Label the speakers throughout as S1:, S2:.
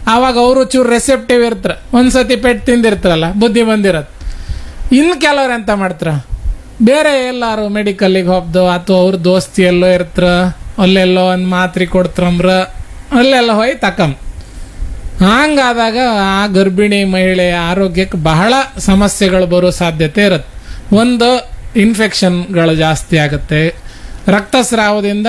S1: ಆವಾಗ ಅವರು ಚೂರು ರೆಸೆಪ್ಟಿವ್ ಇರ್ತಾರ ಒಂದ್ಸತಿ ಪೆಟ್ಟು ತಿಂದಿರ್ತಾರಲ್ಲ ಬುದ್ಧಿ ಬಂದಿರತ್ ಇನ್ನು ಕೆಲವ್ರು ಎಂತ ಮಾಡ್ತಾರ ಬೇರೆ ಎಲ್ಲಾರು ಮೆಡಿಕಲ್ಲಿಗೆ ಹೋಗ್ದು ಅಥವಾ ಅವ್ರ ದೋಸ್ತಿ ಎಲ್ಲೋ ಇರ್ತಾರ ಅಲ್ಲೆಲ್ಲೋ ಒಂದು ಮಾತ್ರೆ ಕೊಡ್ತಾರಂಬ್ರ ಅಲ್ಲೆಲ್ಲ ಹೋಗಿ ತಕಂ ಹಂಗಾದಾಗ ಆ ಗರ್ಭಿಣಿ ಮಹಿಳೆಯ ಆರೋಗ್ಯಕ್ಕೆ ಬಹಳ ಸಮಸ್ಯೆಗಳು ಬರೋ ಸಾಧ್ಯತೆ ಇರುತ್ತೆ ಒಂದು ಇನ್ಫೆಕ್ಷನ್ಗಳು ಜಾಸ್ತಿ ಆಗುತ್ತೆ ರಕ್ತಸ್ರಾವದಿಂದ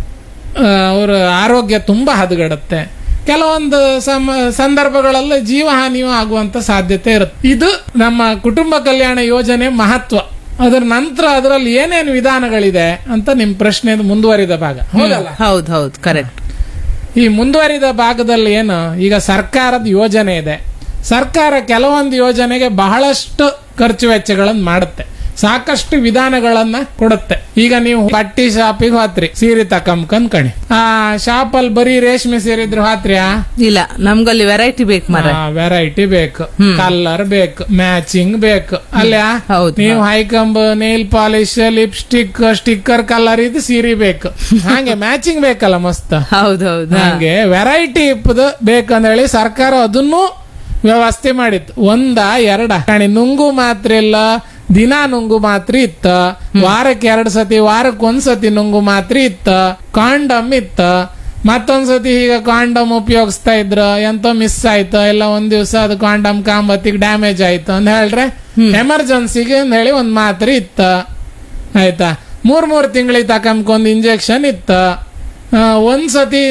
S1: ಅವರ ಆರೋಗ್ಯ ತುಂಬ ಹದಗೆಡುತ್ತೆ ಕೆಲವೊಂದು ಸಮ ಸಂದರ್ಭಗಳಲ್ಲಿ ಜೀವಹಾನಿಯೂ ಆಗುವಂತ ಸಾಧ್ಯತೆ ಇರುತ್ತೆ ಇದು ನಮ್ಮ ಕುಟುಂಬ ಕಲ್ಯಾಣ ಯೋಜನೆ ಮಹತ್ವ ಅದರ ನಂತರ ಅದರಲ್ಲಿ ಏನೇನು ವಿಧಾನಗಳಿದೆ ಅಂತ ನಿಮ್ ಪ್ರಶ್ನೆ ಮುಂದುವರಿದ ಭಾಗ ಹೌದಲ್ಲ
S2: ಹೌದ್ ಹೌದ್ ಕರೆಕ್ಟ್
S1: ಈ ಮುಂದುವರಿದ ಭಾಗದಲ್ಲಿ ಏನು ಈಗ ಸರ್ಕಾರದ ಯೋಜನೆ ಇದೆ ಸರ್ಕಾರ ಕೆಲವೊಂದು ಯೋಜನೆಗೆ ಬಹಳಷ್ಟು ಖರ್ಚು ವೆಚ್ಚಗಳನ್ನು ಮಾಡುತ್ತೆ ಸಾಕಷ್ಟು ವಿಧಾನಗಳನ್ನ ಕೊಡುತ್ತೆ ಈಗ ನೀವು ಬಟ್ಟಿ ಶಾಪಿಗೆ ಹೋತ್ರಿ ಸೀರೆ ತಕಂಬ ಕಣಿ ಆ ಶಾಪಲ್ಲಿ ಬರೀ ರೇಷ್ಮೆ ಸೀರೆ ಇದ್ರೆ ಹೋತ್ರಿಯಾ
S2: ಇಲ್ಲ ನಮ್ಗಲ್ಲಿ ವೆರೈಟಿ ಬೇಕು ಮರ
S1: ವೆರೈಟಿ ಬೇಕು ಕಲರ್ ಬೇಕು ಮ್ಯಾಚಿಂಗ್ ಬೇಕು ಅಲ್ಯಾ
S2: ಹೌದು.
S1: ನೀವು hair comb nail polish lipstick sticker colour ಇದು ಸೀರೆ ಬೇಕು ಹಾಗೆ ಮ್ಯಾಚಿಂಗ್ ಬೇಕಲ್ಲ ಮಸ್ತ್
S2: ಹೌದ್ ಹೌದ್ ಹಾ.
S1: ಹಾಗೆ ವೆರೈಟಿ ಇಪ್ಪದು ಬೇಕಂದೇಳಿ ಸರ್ಕಾರ ಅದನ್ನು ವ್ಯವಸ್ಥೆ ಮಾಡಿತ್ತು ಒಂದ ಎರಡ ಕಣಿ ನುಂಗು ಮಾತ್ರ ಇಲ್ಲ ದಿನ ನುಂಗು ಮಾತ್ರ ಇತ್ತ ವಾರಕ್ಕೆ ಎರಡ್ ಸತಿ ವಾರಕ್ಕೆ ಒಂದ್ ಸತಿ ನುಂಗು ಮಾತ್ರ ಇತ್ತ ಕಾಂಡಮ್ ಇತ್ತ ಮತ್ತೊಂದ್ಸತಿ ಈಗ ಕಾಂಡಮ್ ಉಪಯೋಗಿಸ್ತಾ ಇದ್ರ ಎಂತೋ ಮಿಸ್ ಆಯ್ತು ಎಲ್ಲ ಒಂದ್ ದಿವ್ಸ ಅದು ಕಾಂಡಮ್ ಕಾಂಬತ್ತಿಗೆ ಡ್ಯಾಮೇಜ್ ಆಯ್ತು ಅಂತ ಹೇಳ್ರೆ ಎಮರ್ಜೆನ್ಸಿಗೆ ಅಂತ ಹೇಳಿ ಒಂದ್ ಮಾತ್ರ ಇತ್ತ ಆಯ್ತಾ ಮೂರ್ ಮೂರ್ ತಿಂಗಳಿಗೆ ತಕಂಕೊಂದ್ ಇಂಜೆಕ್ಷನ್ ಇತ್ತ ಆ, ಒಂದ್ ಸತಿ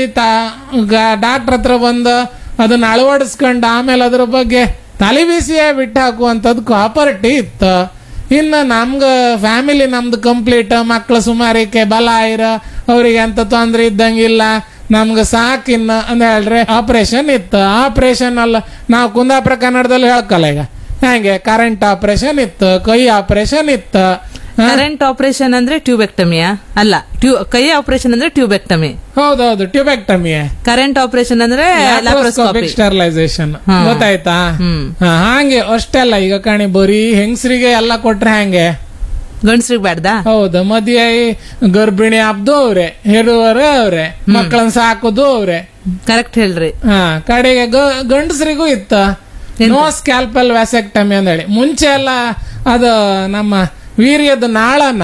S1: ಡಾಕ್ಟರ್ ಹತ್ರ ಬಂದು ಅದನ್ನ ಅಳವಡಿಸ್ಕೊಂಡು ಆಮೇಲೆ ಅದ್ರ ಬಗ್ಗೆ ತಲೆ ಬಿಸಿಯೇ ಬಿಟ್ಟು ಹಾಕುವಂಥದ್ದು ಕಾಪರ್ಟಿ ಇತ್ತು ಇನ್ನು ನಮ್ಗ ಫ್ಯಾಮಿಲಿ ನಮ್ದು ಕಂಪ್ಲೀಟ್ ಮಕ್ಳು ಸುಮಾರಿಕೆ ಬಲ ಇರ ಅವ್ರಿಗೆ ಎಂತ ತೊಂದ್ರೆ ಇದ್ದಂಗಿಲ್ಲ ನಮ್ಗೆ ಸಾಕಿನ್ನ ಅಂತ ಹೇಳ್ರೆ ಆಪರೇಷನ್ ಇತ್ತು ಆಪರೇಷನ್ ಅಲ್ಲ ನಾವು ಕುಂದಾಪುರ ಕನ್ನಡದಲ್ಲಿ ಹೇಳ್ಕಲ್ಲ ಈಗ ಹೆಂಗೆ ಕರೆಂಟ್ ಆಪರೇಷನ್ ಇತ್ತು ಕೈ ಆಪರೇಷನ್ ಇತ್ತು ಆ,
S2: ಕರೆಂಟ್ ಆಪರೇಷನ್ ಅಂದ್ರೆ ಟ್ಯೂಬೆಕ್ಟಮಿಯಾ ಅಲ್ಲ ಟ್ಯೂ ಕೈ ಆಪರೇಷನ್ ಅಂದ್ರೆ ಟ್ಯೂಬೆಕ್ಟಮಿ
S1: ಹೌದೌದು ಟ್ಯೂಬೆಕ್ಟಮಿ
S2: ಕರೆಂಟ್ ಆಪರೇಷನ್ ಅಂದ್ರೆ ಲ್ಯಾಪ್ರೋಸ್ಕೋಪಿ
S1: ಸ್ಟೆರಿಲೈಸೇಷನ್
S2: ಹಾ.
S1: ಗೊತ್ತಾಯ್ತಾ
S2: ಹ್ಮ್.
S1: ಹಾ, ಹಾಗೆ ಅಷ್ಟೆಲ್ಲ ಈಗ ಕಣಿ ಬರೀ ಹೆಂಗಸರಿಗೆ ಎಲ್ಲ ಕೊಟ್ರೆ ಹಂಗೆ
S2: ಗಂಡಸ್ರಿಗೆ ಬ್ಯಾಡ್ದಾ
S1: ಹೌದು ಮದುವೆ ಗರ್ಭಿಣಿ ಹಬ್ದು ಅವ್ರೆ ಹೆರುವರು ಅವ್ರೆ ಮಕ್ಕಳನ್ನ ಸಾಕೋದು ಅವ್ರೆ
S2: ಕರೆಕ್ಟ್ ಹೇಳ್ರಿ
S1: ಹಾ ಕಡೆಗೆ ಗ- ಗಂಡಸರಿಗೂ ಇತ್ತ ನೋ ಸ್ಕ್ಯಾಲ್ಪಲ್ ವ್ಯಾಸೆಕ್ಟಮಿ ಅಂದೇಳಿ ಮುಂಚೆ ಎಲ್ಲ ಅದು ನಮ್ಮ ವೀರ್ಯದ ನಾಳನ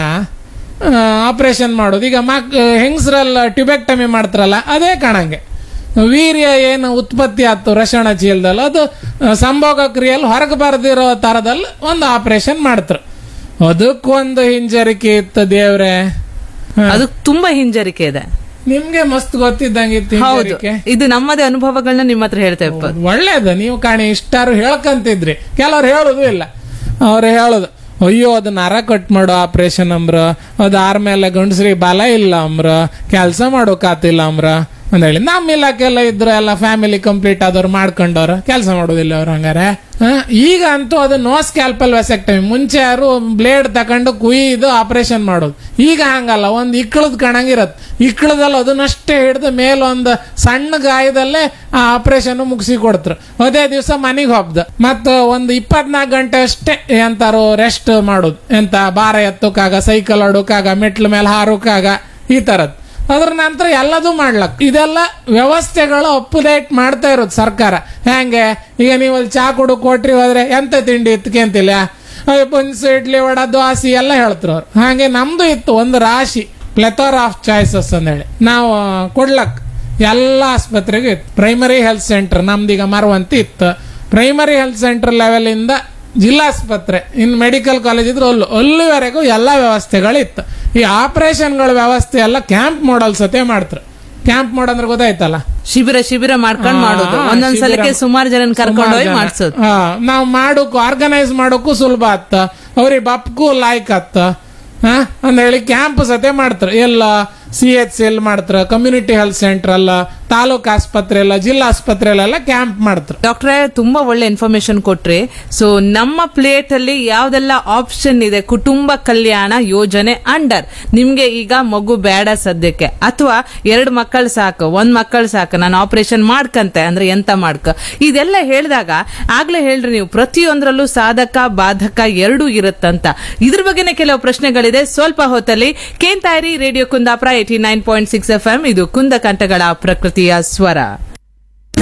S1: ಆಪರೇಷನ್ ಮಾಡೋದು ಈಗ ಮಕ್ ಹೆಂಗಸರೆಲ್ಲ ಟ್ಯೂಬೆಕ್ಟಮಿ ಮಾಡ್ತಾರಲ್ಲ ಅದೇ ಕಾಣಂಗೆ ವೀರ್ಯ ಏನು ಉತ್ಪತ್ತಿ ಆಯ್ತು ರಸಣ ಚೀಲದಲ್ಲಿ ಅದು ಆ, ಸಂಭೋಗ ಕ್ರಿಯೆಯಲ್ಲಿ ಹೊರಗೆ ಬರದಿರೋ ತರದಲ್ಲಿ ಒಂದು ಆಪರೇಷನ್ ಮಾಡ್ತಾರೆ ಅದಕ್ಕೊಂದು ಹಿಂಜರಿಕೆ ಇತ್ತು ದೇವ್ರೆ ಹಾ.
S2: ಅದು ತುಂಬಾ ಹಿಂಜರಿಕೆ ಇದೆ
S1: ನಿಮ್ಗೆ ಮಸ್ತ್ ಗೊತ್ತಿದ್ದಂಗಿತ್ತು
S2: ಹೌದು
S1: ಹಿಂಜರಿಕೆ
S2: ಇದು ನಮ್ಮದೇ ಅನುಭವಗಳನ್ನ ನಿಮ್ಮ ಹತ್ರ ಹೇಳ್ತಾ ಇಪ್ಪತ್ತು
S1: ಒಳ್ಳೇದು ನೀವು ಕಾಣಿ ಇಷ್ಟಾರು ಹೇಳ್ಕಂತಿದ್ರಿ ಕೆಲವ್ರು ಹೇಳೋದು ಇಲ್ಲ ಅವ್ರು ಹೇಳೋದು ಅಯ್ಯೋ ಅದು ನರ ಕಟ್ ಮಾಡೋ ಆಪರೇಷನ್ ಅಂಬ್ರ ಅದು ಆರ್ ಮೇಲೆ ಗಂಡಸ್ರಿಗೆ ಬಲ ಇಲ್ಲ ಅಂಬ್ರ ಕೆಲಸ ಮಾಡೋಕಾತಿಲ್ಲ ಅಂಬ್ರ ಅಂತ ಹೇಳಿ ನಮ್ಮ ಇಲಾಖೆಲ್ಲ ಇದ್ರು ಎಲ್ಲ ಫ್ಯಾಮಿಲಿ ಕಂಪ್ಲೀಟ್ ಆದವ್ರು ಮಾಡ್ಕೊಂಡವ್ರು ಕೆಲಸ ಮಾಡೋದಿಲ್ಲ ಅವ್ರು ಹಂಗಾರೆ ಹ? ಈಗ ಅಂತೂ ಅದು ನೋ ಸ್ಕ್ಯಾಲ್ಪಲ್ ವ್ಯಾಸೆಕ್ಟಮಿ ಮುಂಚೆ ಯಾರು ಬ್ಲೇಡ್ ತಕೊಂಡು ಕುಯ್ದು ಆಪರೇಷನ್ ಮಾಡೋದು ಈಗ ಹಂಗಲ್ಲ ಒಂದು ಇಕ್ಕಳದ್ ಕಣಂಗಿರತ್ ಇಕ್ಕಳದಲ್ಲಿ ಅದನ್ನಷ್ಟೇ ಹಿಡ್ದು ಮೇಲೊಂದು ಸಣ್ಣ ಗಾಯದಲ್ಲೇ ಆ ಆಪರೇಷನ್ ಮುಗಿಸಿ ಕೊಡ್ತಾರೆ ಅದೇ ದಿವಸ ಮನೆಗೆ ಹೋಗ್ದ ಮತ್ತ ಒಂದು ಇಪ್ಪತ್ನಾಲ್ಕು ಗಂಟೆ ಅಷ್ಟೇ ಎಂತಾರು ರೆಸ್ಟ್ ಮಾಡೋದು ಎಂತ ಭಾರ ಎತ್ತೋಕಾಗ ಸೈಕಲ್ ಆಡೋಕಾಗ ಮೆಟ್ಲ ಮೇಲೆ ಹಾರೋಕಾಗ ಈ ತರದ್ ಅದ್ರ ನಂತರ ಎಲ್ಲದೂ ಮಾಡ್ಲಕ್ ಇದೆಲ್ಲ ವ್ಯವಸ್ಥೆಗಳು ಅಪ್ಡೇಟ್ ಮಾಡ್ತಾ ಇರೋದು ಸರ್ಕಾರ ಹೆಂಗೆ ಈಗ ನೀವು ಅಲ್ಲಿ ಚಾ ಕುಡು ಕೊಟ್ರಿ ಹೋದ್ರೆ ಎಂತ ತಿಂಡಿ ಇತ್ಕೆಂತಿಲ್ಲ ಪುನ್ಸು ಇಡ್ಲಿ ವಡ ದೋಸೆ ಎಲ್ಲ ಹೇಳ್ತಾರೆ ಅವ್ರು ಹಾಗೆ ನಮ್ದು ಇತ್ತು ಒಂದು ರಾಶಿ ಪ್ಲೆಥೋರ್ ಆಫ್ ಚಾಯ್ಸಸ್ ಅಂದೇಳಿ ನಾವು ಕೊಡ್ಲಕ್ ಎಲ್ಲ ಆಸ್ಪತ್ರೆಗೆ ಇತ್ತು ಪ್ರೈಮರಿ ಹೆಲ್ತ್ ಸೆಂಟರ್ ನಮ್ದೀಗ ಮರವಂತಿ ಇತ್ತು ಪ್ರೈಮರಿ ಹೆಲ್ತ್ ಸೆಂಟರ್ ಲೆವೆಲ್ ಇಂದ ಜಿಲ್ಲಾಸ್ಪತ್ರೆ ಇನ್ ಮೆಡಿಕಲ್ ಕಾಲೇಜ್ ಇದ್ರೆ ಅಲ್ಲೂ ಅಲ್ಲಿವರೆಗೂ ಎಲ್ಲ ವ್ಯವಸ್ಥೆಗಳಿತ್ತು ಈ ಆಪರೇಷನ್ಗಳ ವ್ಯವಸ್ಥೆ ಎಲ್ಲ ಕ್ಯಾಂಪ್ ಮಾಡಲ್ ಸತೆ ಮಾಡ್ತಾರೆ ಕ್ಯಾಂಪ್ ಮಾಡೋದ್ರೆ ಗೊತ್ತಾಯ್ತಲ್ಲ
S2: ಶಿಬಿರ ಶಿಬಿರ ಮಾಡ್ಕೊಂಡ್
S1: ಹಾ,
S2: ಮಾಡೋದು
S1: ಹಾ,
S2: ಒಂದೊಂದ್
S1: ಶಿಬಿರ.
S2: ಸಲಕ್ಕೆ ಸುಮಾರು ಜನ ಕರ್ಕೊಂಡು
S1: ಸುಮಾರ್
S2: ಹೋಗಿ
S1: ಜನ.
S2: ಮಾಡ್ಸೋದು
S1: ಹಾ, ನಾವ್ ಮಾಡೋಕು ಆರ್ಗನೈಸ್ ಮಾಡೋಕು ಸುಲಭ ಆತ್ತ ಅವ್ರಿಗೆ ಬಪ್ಕು ಲಾಯ್ಕ್ ಆತ್ತ ಹಾ ಅಂದ ಹೇಳಿ ಕ್ಯಾಂಪ್ ಸತೆ ಮಾಡ್ತಾರೆ ಎಲ್ಲ ಸಿ ಎಚ್ ಎಲ್ ಮಾಡ್ತಾರ ಕಮ್ಯುನಿಟಿ ಹೆಲ್ತ್ ಸೆಂಟರ್ ಅಲ್ಲ ತಾಲೂಕ್ ಆಸ್ಪತ್ರೆ ಎಲ್ಲ ಜಿಲ್ಲಾ ಆಸ್ಪತ್ರೆ ಎಲ್ಲ ಕ್ಯಾಂಪ್ ಮಾಡ್ತಾರೆ
S2: ಡಾಕ್ಟ್ರೆ ತುಂಬಾ ಒಳ್ಳೆ ಇನ್ಫಾರ್ಮೇಶನ್ ಕೊಟ್ರಿ ಸೊ ನಮ್ಮ ಪ್ಲೇಟ್ ಅಲ್ಲಿ ಯಾವ್ದೆಲ್ಲ ಆಪ್ಷನ್ ಇದೆ ಕುಟುಂಬ ಕಲ್ಯಾಣ ಯೋಜನೆ ಅಂಡರ್ ನಿಮ್ಗೆ ಈಗ ಮಗು ಬೇಡ ಸದ್ಯಕ್ಕೆ ಅಥವಾ ಎರಡು ಮಕ್ಕಳು ಸಾಕು ಒಂದ್ ಮಕ್ಕಳು ಸಾಕು ನಾನು ಆಪರೇಷನ್ ಮಾಡ್ಕಂತೆ ಅಂದ್ರೆ ಎಂತ ಮಾಡ್ಕ ಇದೆಲ್ಲ ಹೇಳಿದಾಗ ಆಗ್ಲೇ ಹೇಳ್ರಿ ನೀವು ಪ್ರತಿಯೊಂದರಲ್ಲೂ ಸಾಧಕ ಬಾಧಕ ಎರಡೂ ಇರುತ್ತಂತ ಇದ್ರ ಬಗ್ಗೆನೇ ಕೆಲವು ಪ್ರಶ್ನೆಗಳಿದೆ ಸ್ವಲ್ಪ ಹೊತ್ತಲ್ಲಿ ಕೇಂತಾಯಿರಿ radio Kundapura eighty nine point six F M ಇದು ಕುಂದ ಕಂಠಗಳ ಪ್ರಕೃತಿಯ ಸ್ವರ